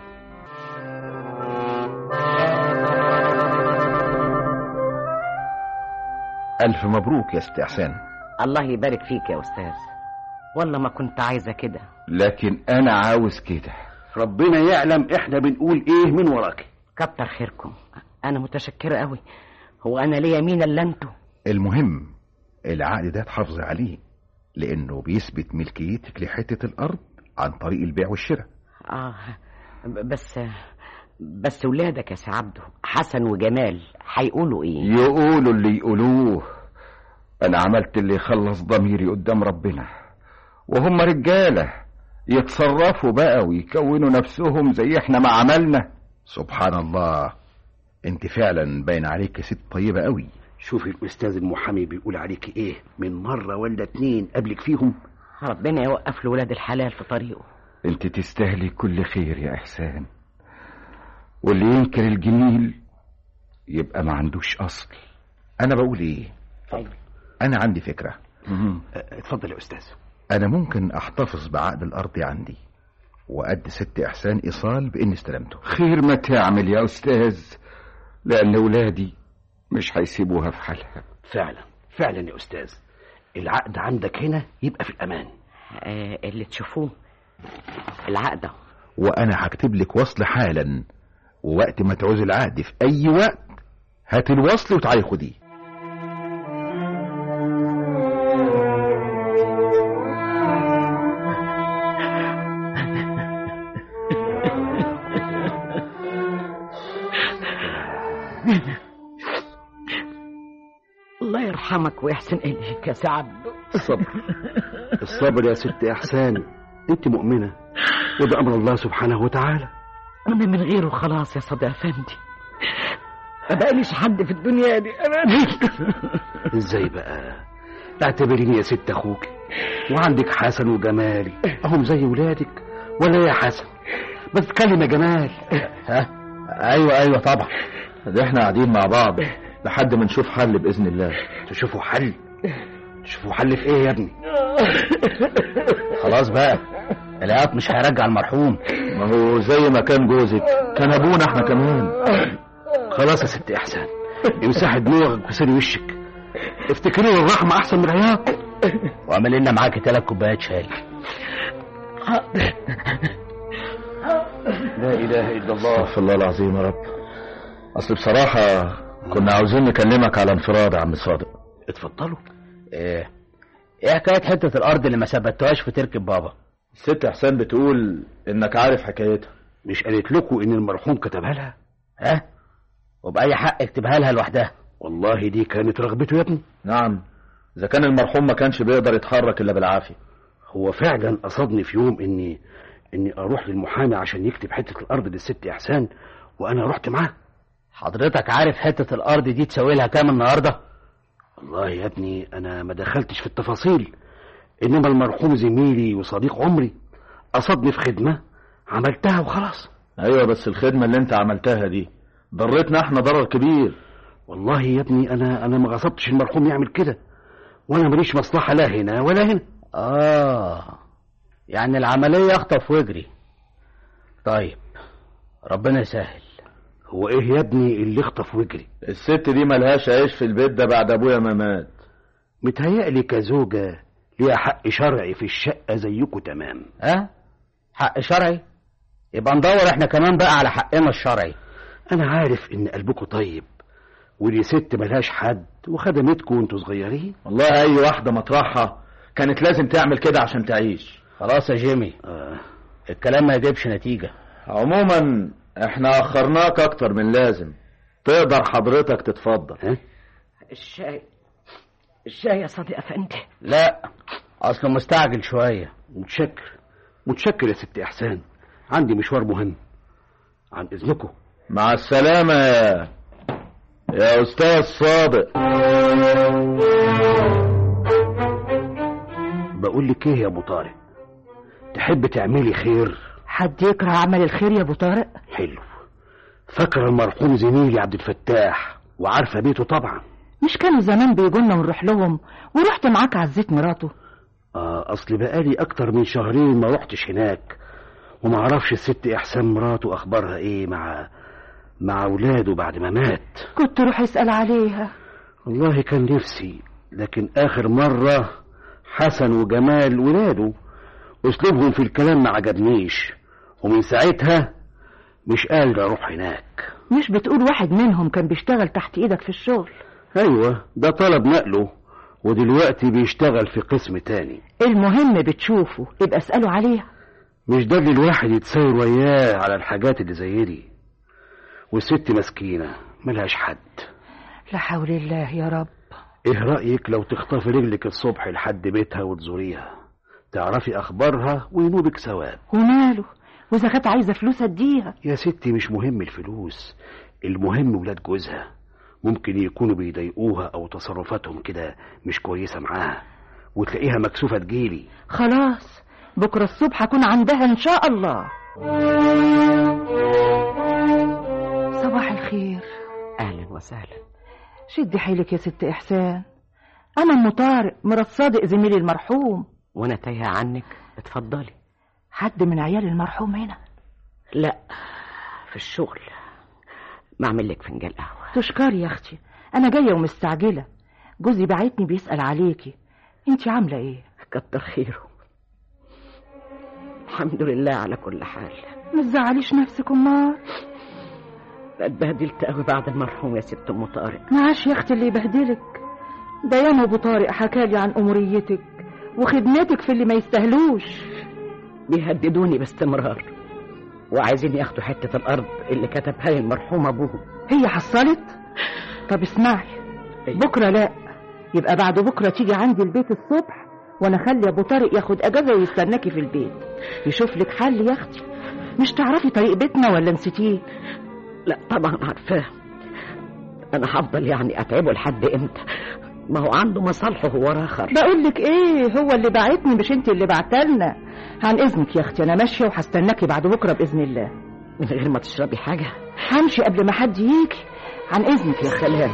D: ألف مبروك يا ست إحسان
C: الله يبارك فيك يا أستاذ والله ما كنت عايزة كده
B: لكن انا عاوز كده
A: ربنا يعلم احنا بنقول ايه من وراك
C: كتر خيركم أنا متشكرة قوي هو أنا ليا مين إلا أنتوا
E: المهم العقد ده تحافظ عليه لانه بيثبت ملكيتك لحتة الارض عن طريق البيع والشراء
C: آه ب- بس بس ولادك يا سي عبده حسن وجمال هيقولوا ايه
B: يقولوا اللي يقولوه انا عملت اللي يخلص ضميري قدام ربنا وهم رجالة يتصرفوا بقى ويكونوا نفسهم زي احنا ما عملنا
E: سبحان الله انت فعلا باين عليك ست طيبة قوي
A: شوفي الأستاذ المحامي بيقول عليك ايه من مرة ولا اتنين قبلك فيهم
C: ربنا يوقف لولاد الحلال في طريقه
B: انت تستاهلي كل خير يا احسان واللي ينكر الجميل يبقى ما عندوش اصل
E: انا بقول ايه انا عندي فكرة
A: اه، اتفضل يا أستاذ
E: انا ممكن احتفظ بعقد الارض عندي وادي ست احسان ايصال باني استلمته
B: خير ما تعمل يا استاذ لان ولادي مش هيسيبوها في حالها
A: فعلا فعلا يا أستاذ العقد عندك هنا يبقى في الأمان
C: آه اللي تشوفوه العقدة
E: وانا هكتب لك وصل حالا ووقت ما تعوز العقد في اي وقت هات الوصل وتعالي خديه
C: الله يرحمك ويحسن إليك يا سي عبده
A: الصبر الصبر يا ست إحسان أنت مؤمنة وده أمر الله سبحانه وتعالى
C: أنا من غيره خلاص يا صدى أفندي ما بقاليش حد في الدنيا دي أنا
A: ازاي بقى اعتبريني يا ست اخوك وعندك حسن وجمال اهم زي ولادك ولا يا حسن بس اتكلم يا جمال
D: ها أيوة أيوة طبعا ده احنا قاعدين مع بعض لحد ما نشوف حل بإذن الله
A: تشوفوا حل تشوفوا حل في ايه يا ابني
D: خلاص بقى العياط مش هيرجع المرحوم ما هو زي ما كان جوزك كان ابونا احنا كمان
A: خلاص يا ست احسان امسحي دموعك وسري وشك افتكري الرحمة احسن من العياط
F: واعمل لنا معاك ثلاث كوبايات شاي
A: لا اله الا الله
D: استغفر الله العظيم يا رب اصل بصراحة كنا عاوزين نكلمك على انفراد يا عم صادق
A: اتفضلوا
F: ايه ايه حكايه حته الارض اللي ما ثبتوهاش في تركب بابا
D: الست حسان بتقول انك عارف حكايتها
A: مش قالت لكم ان المرحوم كتبها لها
F: ها وبأي حق اكتبها لها لوحدها
A: والله دي كانت رغبته يا ابني
D: نعم اذا كان المرحوم ما كانش بيقدر يتحرك الا بالعافية
A: هو فعلا قصدني في يوم اني اني اروح للمحامي عشان يكتب حته الارض للست احسان وانا رحت معاه
F: حضرتك عارف حته الارض دي تساوي لها كام النهارده
A: والله يا ابني انا ما دخلتش في التفاصيل انما المرحوم زميلي وصديق عمري قصدني في خدمه عملتها وخلاص
D: ايوه بس الخدمة اللي انت عملتها دي ضرتنا احنا ضرر كبير
A: والله يا ابني انا انا ما غصبتش المرحوم يعمل كده وانا ماليش مصلحه لا هنا ولا هنا
F: اه يعني العمليه اخطف واجري طيب ربنا يسهل
A: هو ايه يا ابني اللي اخطف وجري
D: الست دي ملهاش عيش في البيت ده بعد ابويا ما مات
A: متهيألي كزوجة ليها حق شرعي في الشقة زيكم تمام
F: ها حق شرعي يبقى ندور احنا كمان بقى على حقنا الشرعي
A: أنا عارف إن قلبكم طيب ودي ست ملهاش حد وخدمتكم وانتوا صغيرين
D: والله اي واحدة مطرحها كانت لازم تعمل كده عشان تعيش
F: خلاص يا جيمي
A: آه.
F: الكلام ما يجيبش نتيجه
D: عموما احنا اخرناك اكتر من لازم تقدر حضرتك تتفضل
A: ها؟
C: الشاي الشاي يا صديق افندي
F: لا اصله مستعجل شويه
A: متشكر متشكر يا ست إحسان عندي مشوار مهم عن إذنكم
D: مع السلامة يا يا استاذ صادق
A: بقول لك إيه يا أبو طارق تحب تعملي خير
G: حد يكره عمل الخير يا ابو طارق
A: حلو فاكرة المرحوم زميلي عبد الفتاح وعارفة بيته طبعا
G: مش كانوا زمان بيجونا ونروح لهم ورحت معاك عزيت مراته
A: آه أصل بقالي أكتر من شهرين ما رحتش هناك وما أعرفش الست إحسان مراته أخبارها إيه مع مع أولاده بعد ما مات
G: كنت روح اسأل عليها
A: والله كان نفسي لكن آخر مرة حسن وجمال ولاده أسلوبهم في الكلام ما عجبنيش ومن ساعتها مش قادر أروح هناك
G: مش بتقول واحد منهم كان بيشتغل تحت ايدك في الشغل
A: أيوة ده طلب نقله ودلوقتي بيشتغل في قسم تاني
G: المهم بتشوفه يبقى اسأله عليها
A: مش ده اللي الواحد يتساير وياه على الحاجات اللي زي دي والست مسكينة ملهاش حد
G: لا حول الله يا رب
A: ايه رأيك لو تخطفي رجلك الصبح لحد بيتها وتزوريها تعرفي اخبارها وينوبك ثواب
G: وماله واذا كانت عايزه فلوس اديها
A: يا ستي مش مهم الفلوس المهم ولاد جوزها ممكن يكونوا بيضايقوها او تصرفاتهم كده مش كويسة معاها وتلاقيها مكسوفة تجيلي
G: خلاص بكره الصبح اكون عندها ان شاء الله صباح الخير
C: اهلا وسهلا
G: شدي حيلك يا ست احسان انا ام طارق مرات صادق زميلي المرحوم
C: وانا تايهه عنك اتفضلي
G: حد من عيال المرحوم هنا
C: لا في الشغل ما اعمل لك فنجان قهوه
G: تشكري يا اختي انا جايه ومستعجله جوزي بعتني بيسال عليكي انت عامله ايه
C: كتر خيره الحمد لله على كل حال
G: ما تزعليش نفسك امال
C: اتبهدلت قوي بعد المرحوم يا ست ام طارق
G: معاش يا اختي اللي يبهدلك ده ياما ابو طارق حكالي عن اموريتك وخدمتك في اللي ما يستاهلوش
C: بيهددوني باستمرار وعايزين ياخدوا حته الارض اللي كتبها لي المرحوم ابوهم
G: هي حصلت طب اسمعي بكره لا يبقى بعد بكره تيجي عندي البيت الصبح وانا اخلي ابو طارق ياخد اجازه ويستناكي في البيت يشوف لك حل يا اختي مش تعرفي طريق بيتنا ولا نسيتيه
C: لا طبعا عارفاه انا هفضل يعني اتعبه لحد امتى ما هو عنده مصالحه هو اخر
G: بقول لك ايه هو اللي بعتني مش انت اللي بعتلنا عن اذنك يا اختي انا ماشيه وهستناكي بعد بكره باذن الله
C: من غير ما تشربي حاجه
G: همشي قبل ما حد يجي عن اذنك يا اختي
C: سلام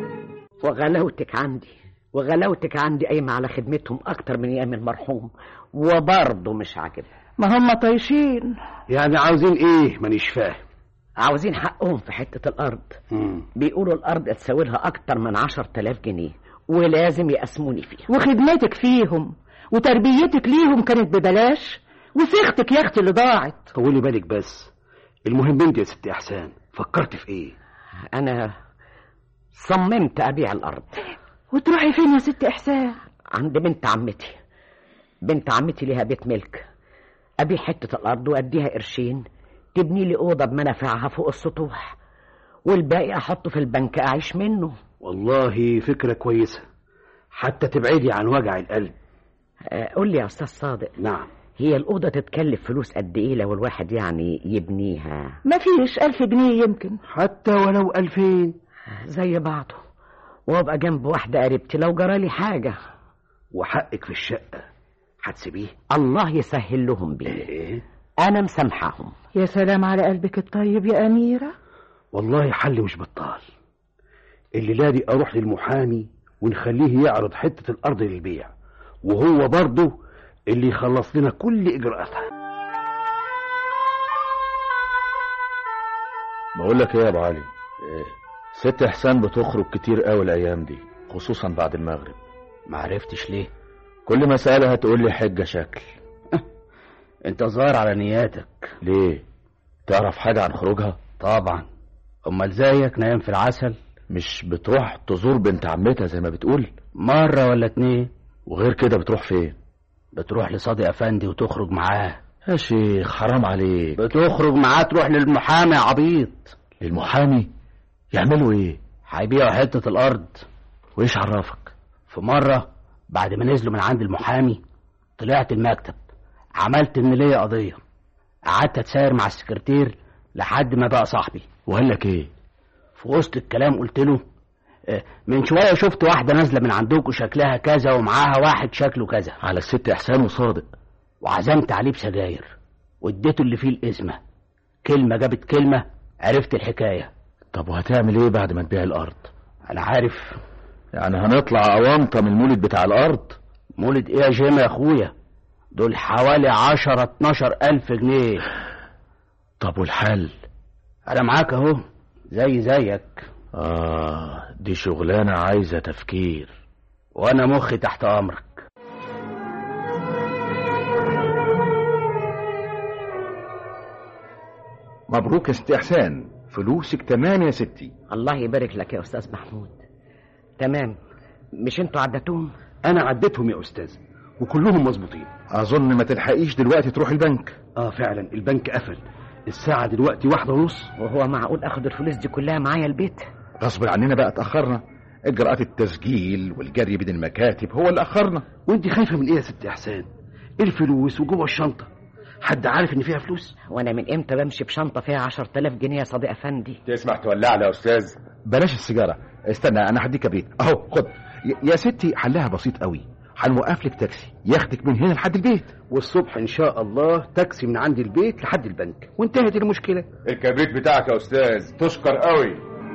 C: وغلاوتك عندي وغلاوتك عندي قايمة على خدمتهم أكتر من أيام المرحوم وبرضه مش عاجبها
G: ما هم طايشين
A: يعني عاوزين ايه مانيش فاهم
C: عاوزين حقهم في حتة الأرض
A: مم.
C: بيقولوا الأرض تساوي لها أكتر من عشر تلاف جنيه ولازم يقسموني فيها
G: وخدمتك فيهم وتربيتك ليهم كانت ببلاش وسيختك يا اختي اللي ضاعت
A: طولي بالك بس المهم انت يا ست احسان فكرت في ايه
C: أنا صممت أبيع الأرض
G: وتروحي فين يا ست احسان
C: عند بنت عمتي بنت عمتي ليها بيت ملك أبيع حتة الأرض وأديها قرشين تبني لي أوضة بمنافعها فوق السطوح والباقي أحطه في البنك أعيش منه
A: والله فكرة كويسة حتى تبعدي عن وجع القلب
C: آه، قول لي يا أستاذ صادق
A: نعم
C: هي الأوضة تتكلف فلوس قد إيه لو الواحد يعني يبنيها
G: ما فيش ألف جنيه يمكن
A: حتى ولو ألفين
C: زي بعضه وابقى جنب واحدة قريبتي لو جرالي حاجة
A: وحقك في الشقة هتسيبيه
C: الله يسهل لهم بيه
A: ايه
C: أنا مسامحاهم
G: يا سلام على قلبك الطيب يا أميرة
A: والله حل مش بطال الليلة دي أروح للمحامي ونخليه يعرض حتة الأرض للبيع وهو برضه اللي يخلص لنا كل إجراءاتها
D: بقول لك ايه يا ابو علي ست احسان بتخرج كتير قوي الايام دي خصوصا بعد المغرب
A: معرفتش ليه
D: كل ما اسالها تقول لي حجه شكل
A: انت ظاهر على نياتك
D: ليه تعرف حاجه عن خروجها
A: طبعا امال زيك نايم في العسل
D: مش بتروح تزور بنت عمتها زي ما بتقول
A: مرة ولا اتنين
D: وغير كده بتروح فين
A: بتروح لصادق افندي وتخرج معاه
D: يا شيخ حرام عليك
A: بتخرج معاه تروح للمحامي يا عبيط
D: للمحامي يعملوا ايه
A: هيبيعوا حتة الأرض
D: وايش عرفك
A: في مرة بعد ما نزلوا من عند المحامي طلعت المكتب عملت إن ليا قضية قعدت أتساير مع السكرتير لحد ما بقى صاحبي
D: وقال لك ايه
A: في وسط الكلام قلت له آه، من شوية شفت واحدة نازلة من عندكم شكلها كذا ومعاها واحد شكله كذا
D: على الست احسان وصادق
A: وعزمت عليه بسجاير واديته اللي فيه الإزمة كلمة جابت كلمة عرفت الحكاية
D: طب وهتعمل ايه بعد ما تبيع الارض
A: أنا عارف
D: يعني هنطلع اوانطه من المولد بتاع الارض
A: مولد إيه يا جيم يا أخويا دول حوالي عشرة اتناشر ألف جنيه
D: طب والحل
A: أنا معاك أهو زي زيك
D: اه دي شغلانه عايزه تفكير
A: وأنا مخي تحت أمرك
E: مبروك يا ست احسان فلوسك تمام يا ستي
C: الله يبارك لك يا أستاذ محمود تمام مش انتوا عدتوهم
A: أنا عديتهم يا أستاذ وكلهم مظبوطين
E: اظن ما تلحقيش دلوقتي تروح البنك
A: آه فعلا البنك قفل الساعة دلوقتي واحدة ونص
C: وهو معقول اخد الفلوس دي كلها معايا البيت
E: غصب عننا بقى اتاخرنا اجراءات التسجيل والجري بين المكاتب هو اللي اخرنا
A: وانت خايفة من ايه يا ست احسان الفلوس وجوه الشنطة حد عارف ان فيها فلوس
C: وانا من امتى بمشي بشنطه فيها عشر تلاف جنيه يا صديق افندي
B: تسمح تولع لي يا استاذ
E: بلاش السيجاره استنى انا هديك بريد اهو خد ي- يا ستي حلها بسيط قوي هنوقف لك تاكسي ياخدك من هنا لحد البيت
A: والصبح ان شاء الله تاكسي من عند البيت لحد البنك وانتهت المشكلة
B: الكبريت بتاعك يا استاذ تشكر قوي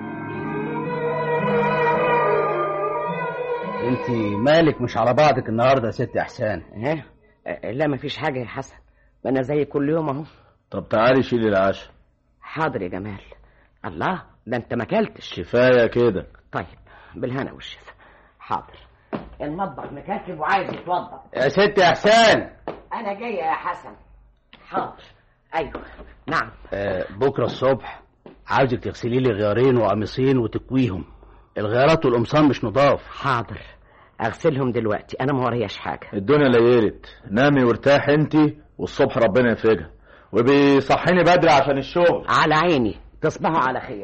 A: انت مالك مش على بعضك النهاردة يا ست احسان
C: ها أه، لا مفيش حاجه يا حسن ما انا زي كل يوم اهو
D: طب تعالي شيلي العشاء
C: حاضر يا جمال الله ده انت ما اكلتش
D: كفايه كده
C: طيب بالهنا والشفا حاضر المطبخ مكركب وعايز يتوضا
A: يا ست احسان
C: انا جايه يا حسن حاضر ايوه نعم
A: آه بكرة الصبح عاوزك تغسلي لي غيارين وقميصين وتكويهم الغيارات والقمصان مش نضاف
C: حاضر اغسلهم دلوقتي انا ما وراياش حاجه
D: الدنيا ليلت نامي وارتاح انت والصبح ربنا يفرجها وبيصحيني بدري عشان الشغل
C: على عيني تصبحوا على خير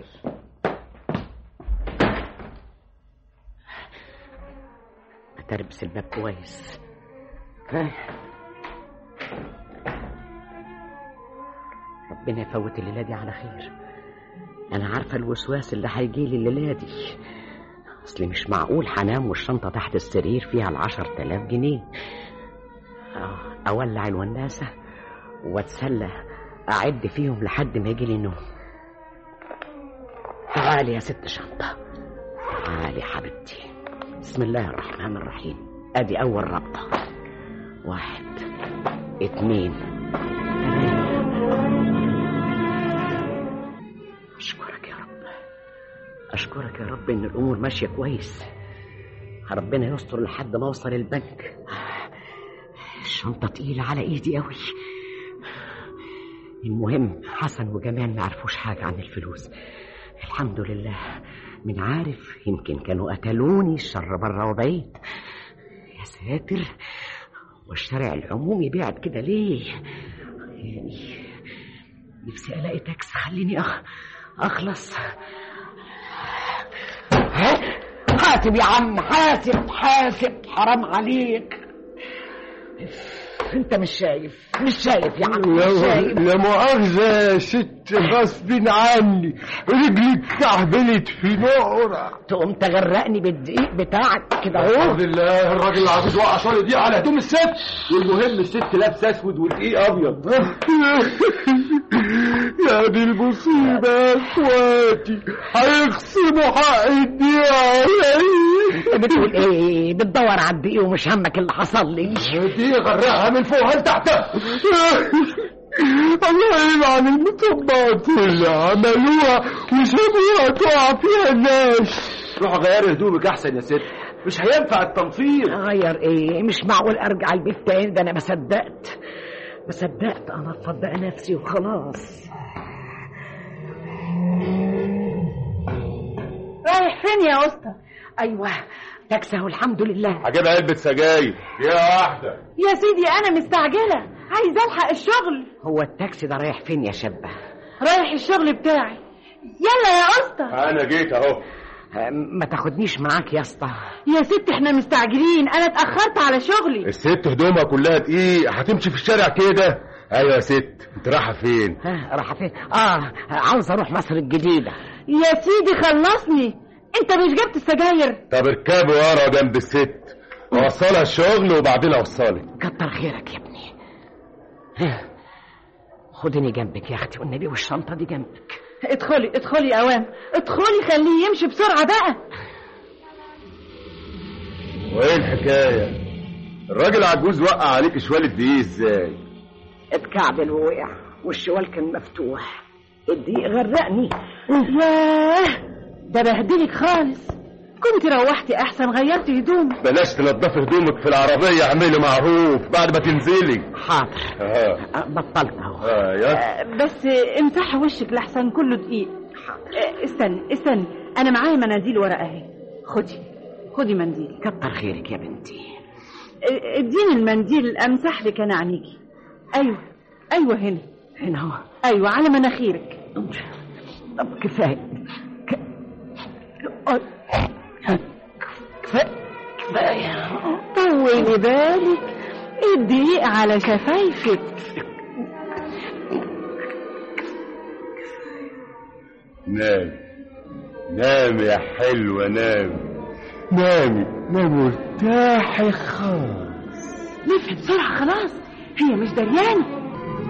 C: تربس الباب كويس ها. ربنا يفوت الليله دي على خير انا عارفه الوسواس اللي هيجيلي الليله دي اصلي مش معقول هنام والشنطه تحت السرير فيها العشر تلاف جنيه آه، اولع الوناسه واتسلى اعد فيهم لحد ما يجيلي النوم تعالي يا ست شنطه تعالي حبيبتي بسم الله الرحمن الرحيم ادي اول ربطه واحد اتنين أشكرك يا رب أشكرك يا رب إن الأمور ماشية كويس ربنا يستر لحد ما أوصل البنك الشنطة تقيلة على إيدي أوي المهم حسن وجمال ما عرفوش حاجة عن الفلوس الحمد لله من عارف يمكن كانوا قتلوني الشر بره وبعيد يا ساتر والشارع العمومي بعد كده ليه يعني نفسي الاقي تاكس خليني أخ... اخلص حاسب يا عم حاسب حاسب حرام عليك انت مش شايف مش شايف يا عم مش شايف
H: لا مؤاخذة يا ست غصب عني رجلي اتكعبلت في نقرة
C: تقوم تغرقني بالدقيق بتاعك كده اهو
H: الله الراجل العجوز وقع شوية دي على هدوم الست والمهم الست لابسة اسود والدقيق ابيض يا دي المصيبة يا اخواتي هيخصموا حق الدقيق عليا
C: بتقول ايه بتدور على الدقيق ومش همك اللي حصل لي
H: دي غرقها من فوق لتحتها الله يلعن المطبات اللي عملوها وسابوها تقع فيها الناس روح غير هدومك احسن يا ست مش هينفع التنفيذ
C: غير ايه مش معقول ارجع البيت تاني ده انا ما صدقت ما صدقت انا اصدق نفسي وخلاص
I: رايح فين يا اسطى
C: ايوه تاكسي اهو الحمد لله
D: هجيب علبة سجاير يا واحدة
I: يا سيدي انا مستعجله عايز الحق الشغل
C: هو التاكسي ده رايح فين يا شابه
I: رايح الشغل بتاعي يلا يا اسطى
D: انا جيت اهو
C: ما تاخدنيش معاك يا اسطى
I: يا ست احنا مستعجلين انا اتاخرت على شغلي
D: الست هدومها كلها دقيق هتمشي في الشارع كده ايوه يا ست انت رايحه فين
C: ها رايحه فين اه عاوز اروح مصر الجديده
I: يا سيدي خلصني انت مش جبت السجاير
D: طب اركبي ورا جنب الست اوصلها الشغل وبعدين اوصلك
C: كتر خيرك يا ابني ها. خدني جنبك يا اختي والنبي والشنطه دي جنبك
I: ادخلي ادخلي يا اوام ادخلي خليه يمشي بسرعه بقى
D: وايه الحكايه الراجل عجوز وقع عليك شوال الدقيق ازاي
C: اتكعبل ووقع والشوال كان مفتوح الدقيق غرقني
I: ياه ده بهدلك خالص كنت روحتي احسن غيرتي هدومي
D: بلاش تنضفي هدومك في العربيه اعملي معروف بعد ما تنزلي
C: حاضر
D: اه
C: آه، بطلت اهو
D: اه يا
I: آه، بس امسحي وشك لحسن كله دقيق آه، استني استني انا معايا مناديل ورقه اهي خدي خدي منديل
C: كتر خيرك يا بنتي
I: آه، اديني المنديل امسح لك انا عينيكي ايوه ايوه هنا
C: هنا اهو
I: ايوه على مناخيرك
C: طب كفايه ك... آه، كفايه كفايه
I: طولي بالك الدقيق على شفايفك
D: نام نام يا حلوه نام
H: نامي نامي ارتاحي خالص
I: نفهم بسرعه خلاص هي مش دريانه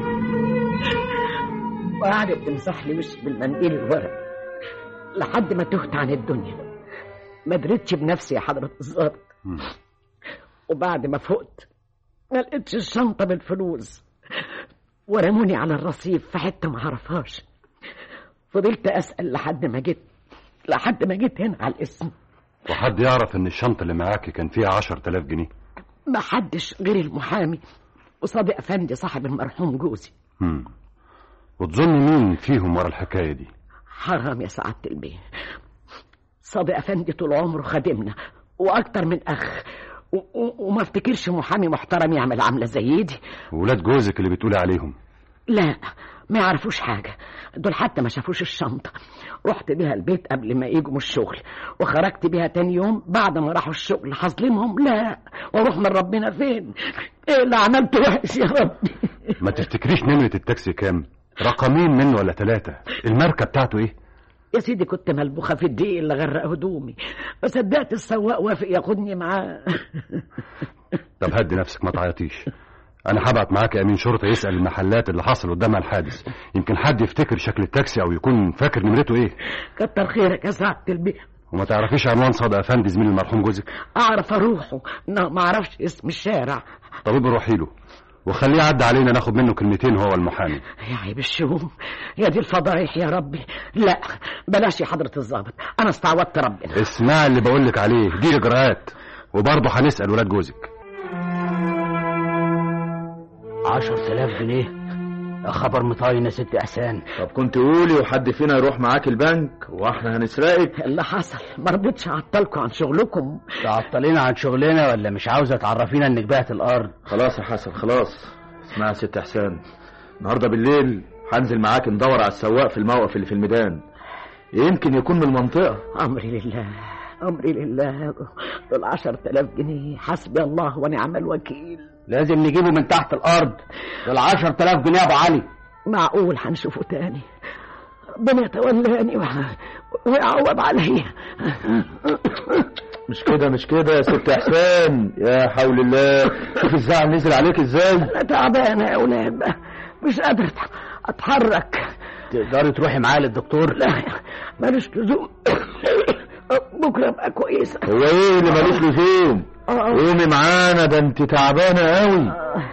C: وقعدت تمسح لي وشي بالمنديل الورق لحد ما تهت عن الدنيا ما دريتش بنفسي يا حضرة الظابط وبعد ما فقت ما لقيتش الشنطة بالفلوس ورموني على الرصيف في حتة ما عرفهاش فضلت أسأل لحد ما جيت لحد ما جيت هنا على الاسم
J: وحد يعرف ان الشنطة اللي معاكي كان فيها عشر تلاف جنيه
C: ما حدش غير المحامي وصادق أفندي صاحب المرحوم جوزي
J: مم. وتظن مين فيهم ورا الحكاية دي
C: حرام يا سعادة البيه صادق أفندي طول عمره خادمنا وأكتر من أخ و- و- وما افتكرش محامي محترم يعمل عاملة زي دي
J: ولاد جوزك اللي بتقولي عليهم
C: لا ما يعرفوش حاجة دول حتى ما شافوش الشنطة رحت بيها البيت قبل ما يجوا من الشغل وخرجت بيها تاني يوم بعد ما راحوا الشغل هظلمهم لا واروح من ربنا فين ايه اللي عملته وحش يا ربي
J: ما تفتكريش نمرة التاكسي كام رقمين منه ولا ثلاثة الماركة بتاعته ايه
C: يا سيدي كنت ملبوخة في الدقيق اللي غرق هدومي ما صدقت السواق وافق ياخدني معاه
J: طب هدي نفسك ما تعيطيش انا هبعت معاك امين شرطة يسأل المحلات اللي حصل قدامها الحادث يمكن حد يفتكر شكل التاكسي او يكون فاكر نمرته ايه
C: كتر خيرك يا سعادة البيه
J: وما تعرفيش عنوان صادق افندي زميل المرحوم جوزك
C: اعرف اروحه إنه ما اعرفش اسم الشارع
J: طب ابقي روحي له وخليه يعدي علينا ناخد منه كلمتين هو المحامي
C: يا عيب الشوم يا دي الفضايح يا ربي لا بلاش يا حضرة الضابط أنا استعوضت ربنا
J: اسمع اللي بقولك عليه دي إجراءات وبرضه هنسأل ولاد جوزك
F: عشر تلاف جنيه يا خبر مطاين يا ست إحسان
D: طب كنت قولي وحد فينا يروح معاك البنك واحنا هنسرقك
C: اللي حصل ما رضيتش أعطلكم عن شغلكم
F: تعطلينا عن شغلنا ولا مش عاوزة تعرفينا إنك بعت الأرض
D: خلاص يا حسن خلاص اسمع يا ست حسان النهارده بالليل هنزل معاك ندور على السواق في الموقف اللي في الميدان يمكن يكون من المنطقة
C: أمري لله أمري لله دول عشر تلاف جنيه حسبي الله ونعم الوكيل
F: لازم نجيبه من تحت الأرض دول عشر تلاف جنيه يا أبو علي
C: معقول هنشوفه تاني ربنا يتولاني وح- ويعوض عليا
D: مش كده مش كده يا ست حسان يا حول الله شوف الزعل نزل عليك ازاي
C: أنا تعبانة يا أولاد مش قادر أت- أتحرك
F: تقدري تروحي معايا للدكتور
C: لا مالوش لزوم بكرة أبقى كويسة
D: هو ايه اللي ملوش لزوم قومي معانا ده انت تعبانه قوي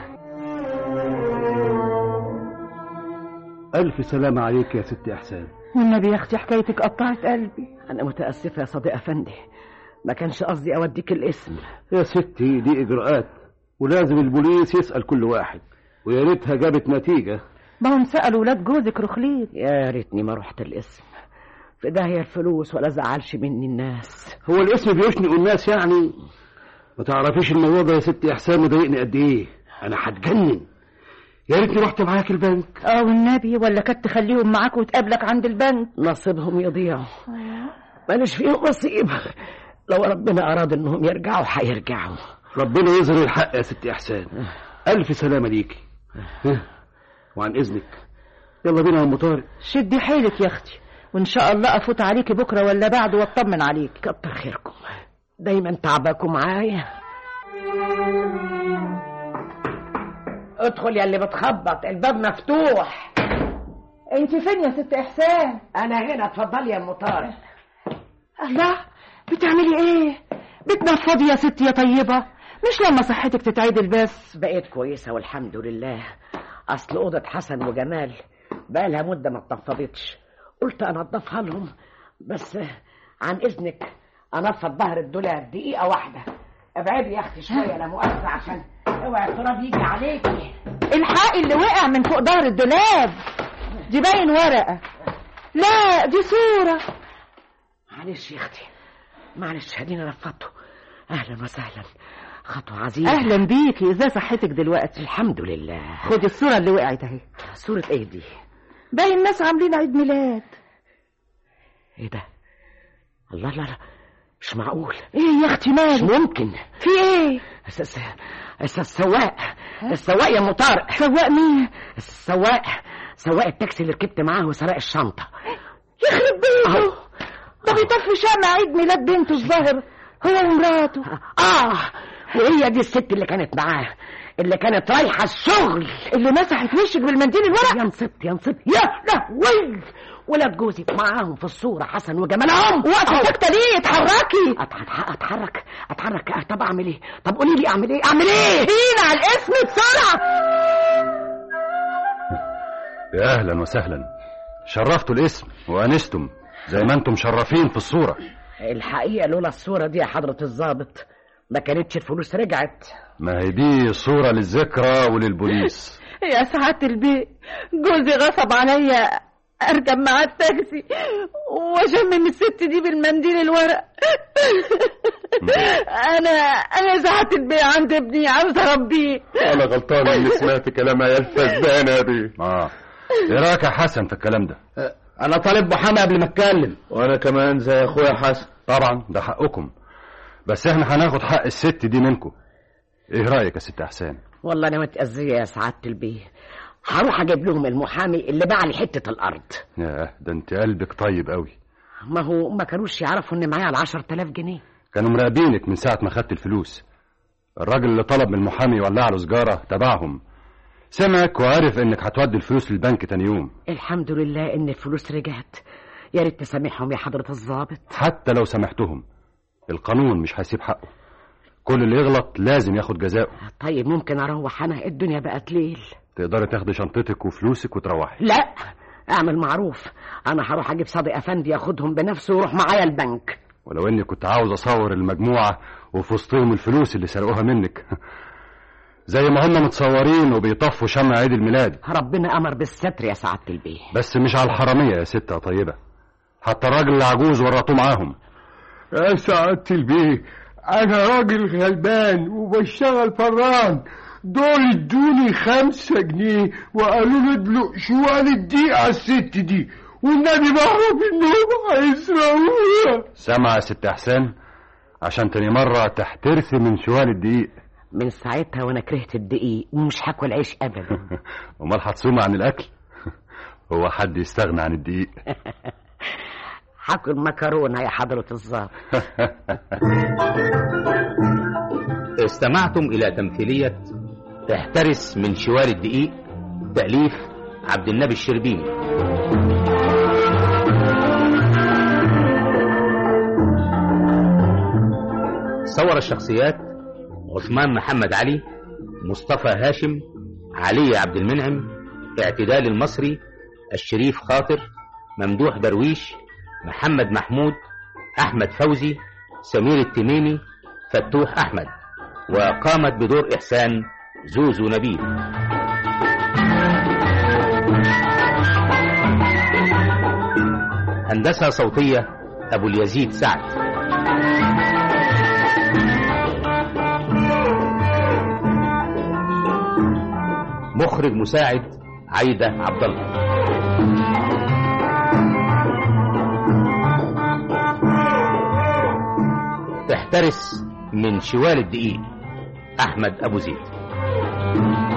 A: ألف سلامة عليك يا ست إحسان
G: والنبي يا اختي حكايتك قطعت قلبي
C: أنا متأسفة يا صديق أفندي ما كانش قصدي أوديك الاسم
A: يا ستي دي إجراءات ولازم البوليس يسأل كل واحد ويا ريتها جابت نتيجة
G: ما هم سألوا ولاد جوزك رخليل
C: يا ريتني ما رحت الاسم في داهية الفلوس ولا زعلش مني الناس
A: هو الاسم بيشنق الناس يعني ما تعرفيش الموضوع ده يا ست إحسان مضايقني قد إيه أنا هتجنن يا ريتني رحت معاك البنك
G: اه والنبي ولا كانت تخليهم معاك وتقابلك عند البنك
C: نصيبهم يضيعوا ماليش فيهم نصيب لو ربنا أراد إنهم يرجعوا هيرجعوا
A: ربنا يظهر الحق يا ست إحسان ألف سلامة ليكي ها، وعن إذنك يلا بينا يا أم طارق
G: شدي حيلك يا اختي وان شاء الله افوت عليكي بكره ولا بعد واطمن عليك
C: كتر خيركم دايما تعباكم معايا ادخل يا اللي بتخبط الباب مفتوح
G: انت فين يا ست احسان
C: انا هنا اتفضلي يا ام طارق
G: الله بتعملي ايه بتنفضي يا ستي يا طيبه مش لما صحتك تتعدل بس
C: بقيت كويسه والحمد لله اصل اوضه حسن وجمال بقى لها مده ما اتنفضتش قلت انضفها لهم بس عن اذنك انفض ظهر الدولاب دقيقه واحده ابعدي يا اختي شويه لا مؤاخذه عشان اوعي التراب يجي عليكي
G: الحقي اللي وقع من فوق ظهر الدولاب دي باين ورقه لا دي صوره
C: معلش يا اختي معلش ادينا نفضته اهلا وسهلا خطوه عزيزه
G: اهلا بيكي ازاي صحتك دلوقتي
C: الحمد لله
G: خدي الصوره اللي وقعت اهي
C: صوره ايه دي
G: باين الناس عاملين عيد ميلاد
C: ايه ده الله لا لا مش معقول
G: ايه يا اختي
C: مش
G: مالك
C: ممكن
G: في ايه
C: الس- الس- الس- السواق السواق يا ام طارق
G: سواق مين
C: السواق سواق التاكسي اللي ركبت معاه وسرق الشنطه
G: يخرب بيته
C: أهو.
G: ده بيطفي شمع عيد ميلاد بنته الظاهر هو ومراته
C: اه وهي دي الست اللي كانت معاه اللي كانت رايحه الشغل
G: اللي مسحت وشك بالمنديل الورق
C: يا نصبت يا نصبت يا لهوي ولاد جوزي معاهم في الصوره حسن وجمالهم
G: وقت ساكته ليه اتحركي
C: اتحرك اتحرك اتحرك طب اعمل ايه طب قولي لي اعمل ايه اعمل ايه
G: هنا على الاسم بسرعه
J: يا أهلا وسهلا شرفتوا الاسم وأنستم زي ما أنتم شرفين في الصورة
C: الحقيقه لولا الصوره دي يا حضره الضابط ما كانتش الفلوس رجعت
J: ما هي دي صورة للذكرى وللبوليس
G: يا سعادة البيت جوزي غصب عليا اركب معاه التاكسي واشمم الست دي بالمنديل الورق انا انا سعادة البيت عند ابني عاوزه اربيه
J: أنا غلطان إني سمعت كلام عيال فزدانة يا بيه آه إيه رأيك يا حسن في الكلام ده؟
F: انا طالب محامي قبل ما اتكلم
D: وانا كمان زي اخويا حسن
J: طبعا ده حقكم بس احنا هناخد حق الست دي منكم ايه رأيك يا ست احسان
C: والله انا متأذية يا سعادة البيه هروح اجيب لهم المحامي اللي باع لي حتة الارض
J: ياه ده انت قلبك طيب قوي
C: ما هو ما كانوش يعرفوا ان معايا العشر تلاف جنيه
J: كانوا مراقبينك من ساعة ما خدت الفلوس الراجل اللي طلب من المحامي يولع له سجارة تبعهم سمعك وعرف انك هتودي الفلوس للبنك تاني يوم
C: الحمد لله ان الفلوس رجعت يا ريت تسامحهم يا حضرة الضابط
J: حتى لو سامحتهم القانون مش هيسيب حقه كل اللي يغلط لازم ياخد جزاءه
C: طيب ممكن اروح انا الدنيا بقت ليل
J: تقدري تاخدي شنطتك وفلوسك وتروحي
C: لا اعمل معروف انا هروح اجيب صادق افندي ياخدهم بنفسه ويروح معايا البنك
J: ولو اني كنت عاوز اصور المجموعة وفي وسطهم الفلوس اللي سرقوها منك زي ما هم متصورين وبيطفوا شمع عيد الميلاد
C: ربنا امر بالستر يا سعاده البيه
J: بس مش على الحرامية يا ستة طيبة حتى الراجل العجوز ورطوه معاهم
H: يا سعادة البيه أنا راجل غلبان وبشتغل فران دول ادوني خمسة جنيه وقالوا لي ادلق شوال الدقيقة على الست دي والنبي بعرف انهم هيسرقوها
J: سامع يا ست احسان عشان تاني مرة تحترسي من شوال الدقيق
C: من ساعتها وانا كرهت الدقيق ومش هاكل عيش ابدا
J: امال هتصومي عن الاكل هو حد يستغنى عن الدقيق
C: هاكل مكرونه يا حضره الظابط
K: استمعتم إلى تمثيلية احترس من شوال الدقيق تأليف عبد النبي الشربيني صور الشخصيات عثمان محمد علي مصطفى هاشم علي عبد المنعم اعتدال المصري الشريف خاطر ممدوح درويش محمد محمود أحمد فوزي سمير التميمي فتوح أحمد وقامت بدور إحسان زوزو نبيل هندسة صوتية أبو اليزيد سعد مخرج مساعد عايدة عبد الله تحترس من شوال الدقيق أحمد أبو زيد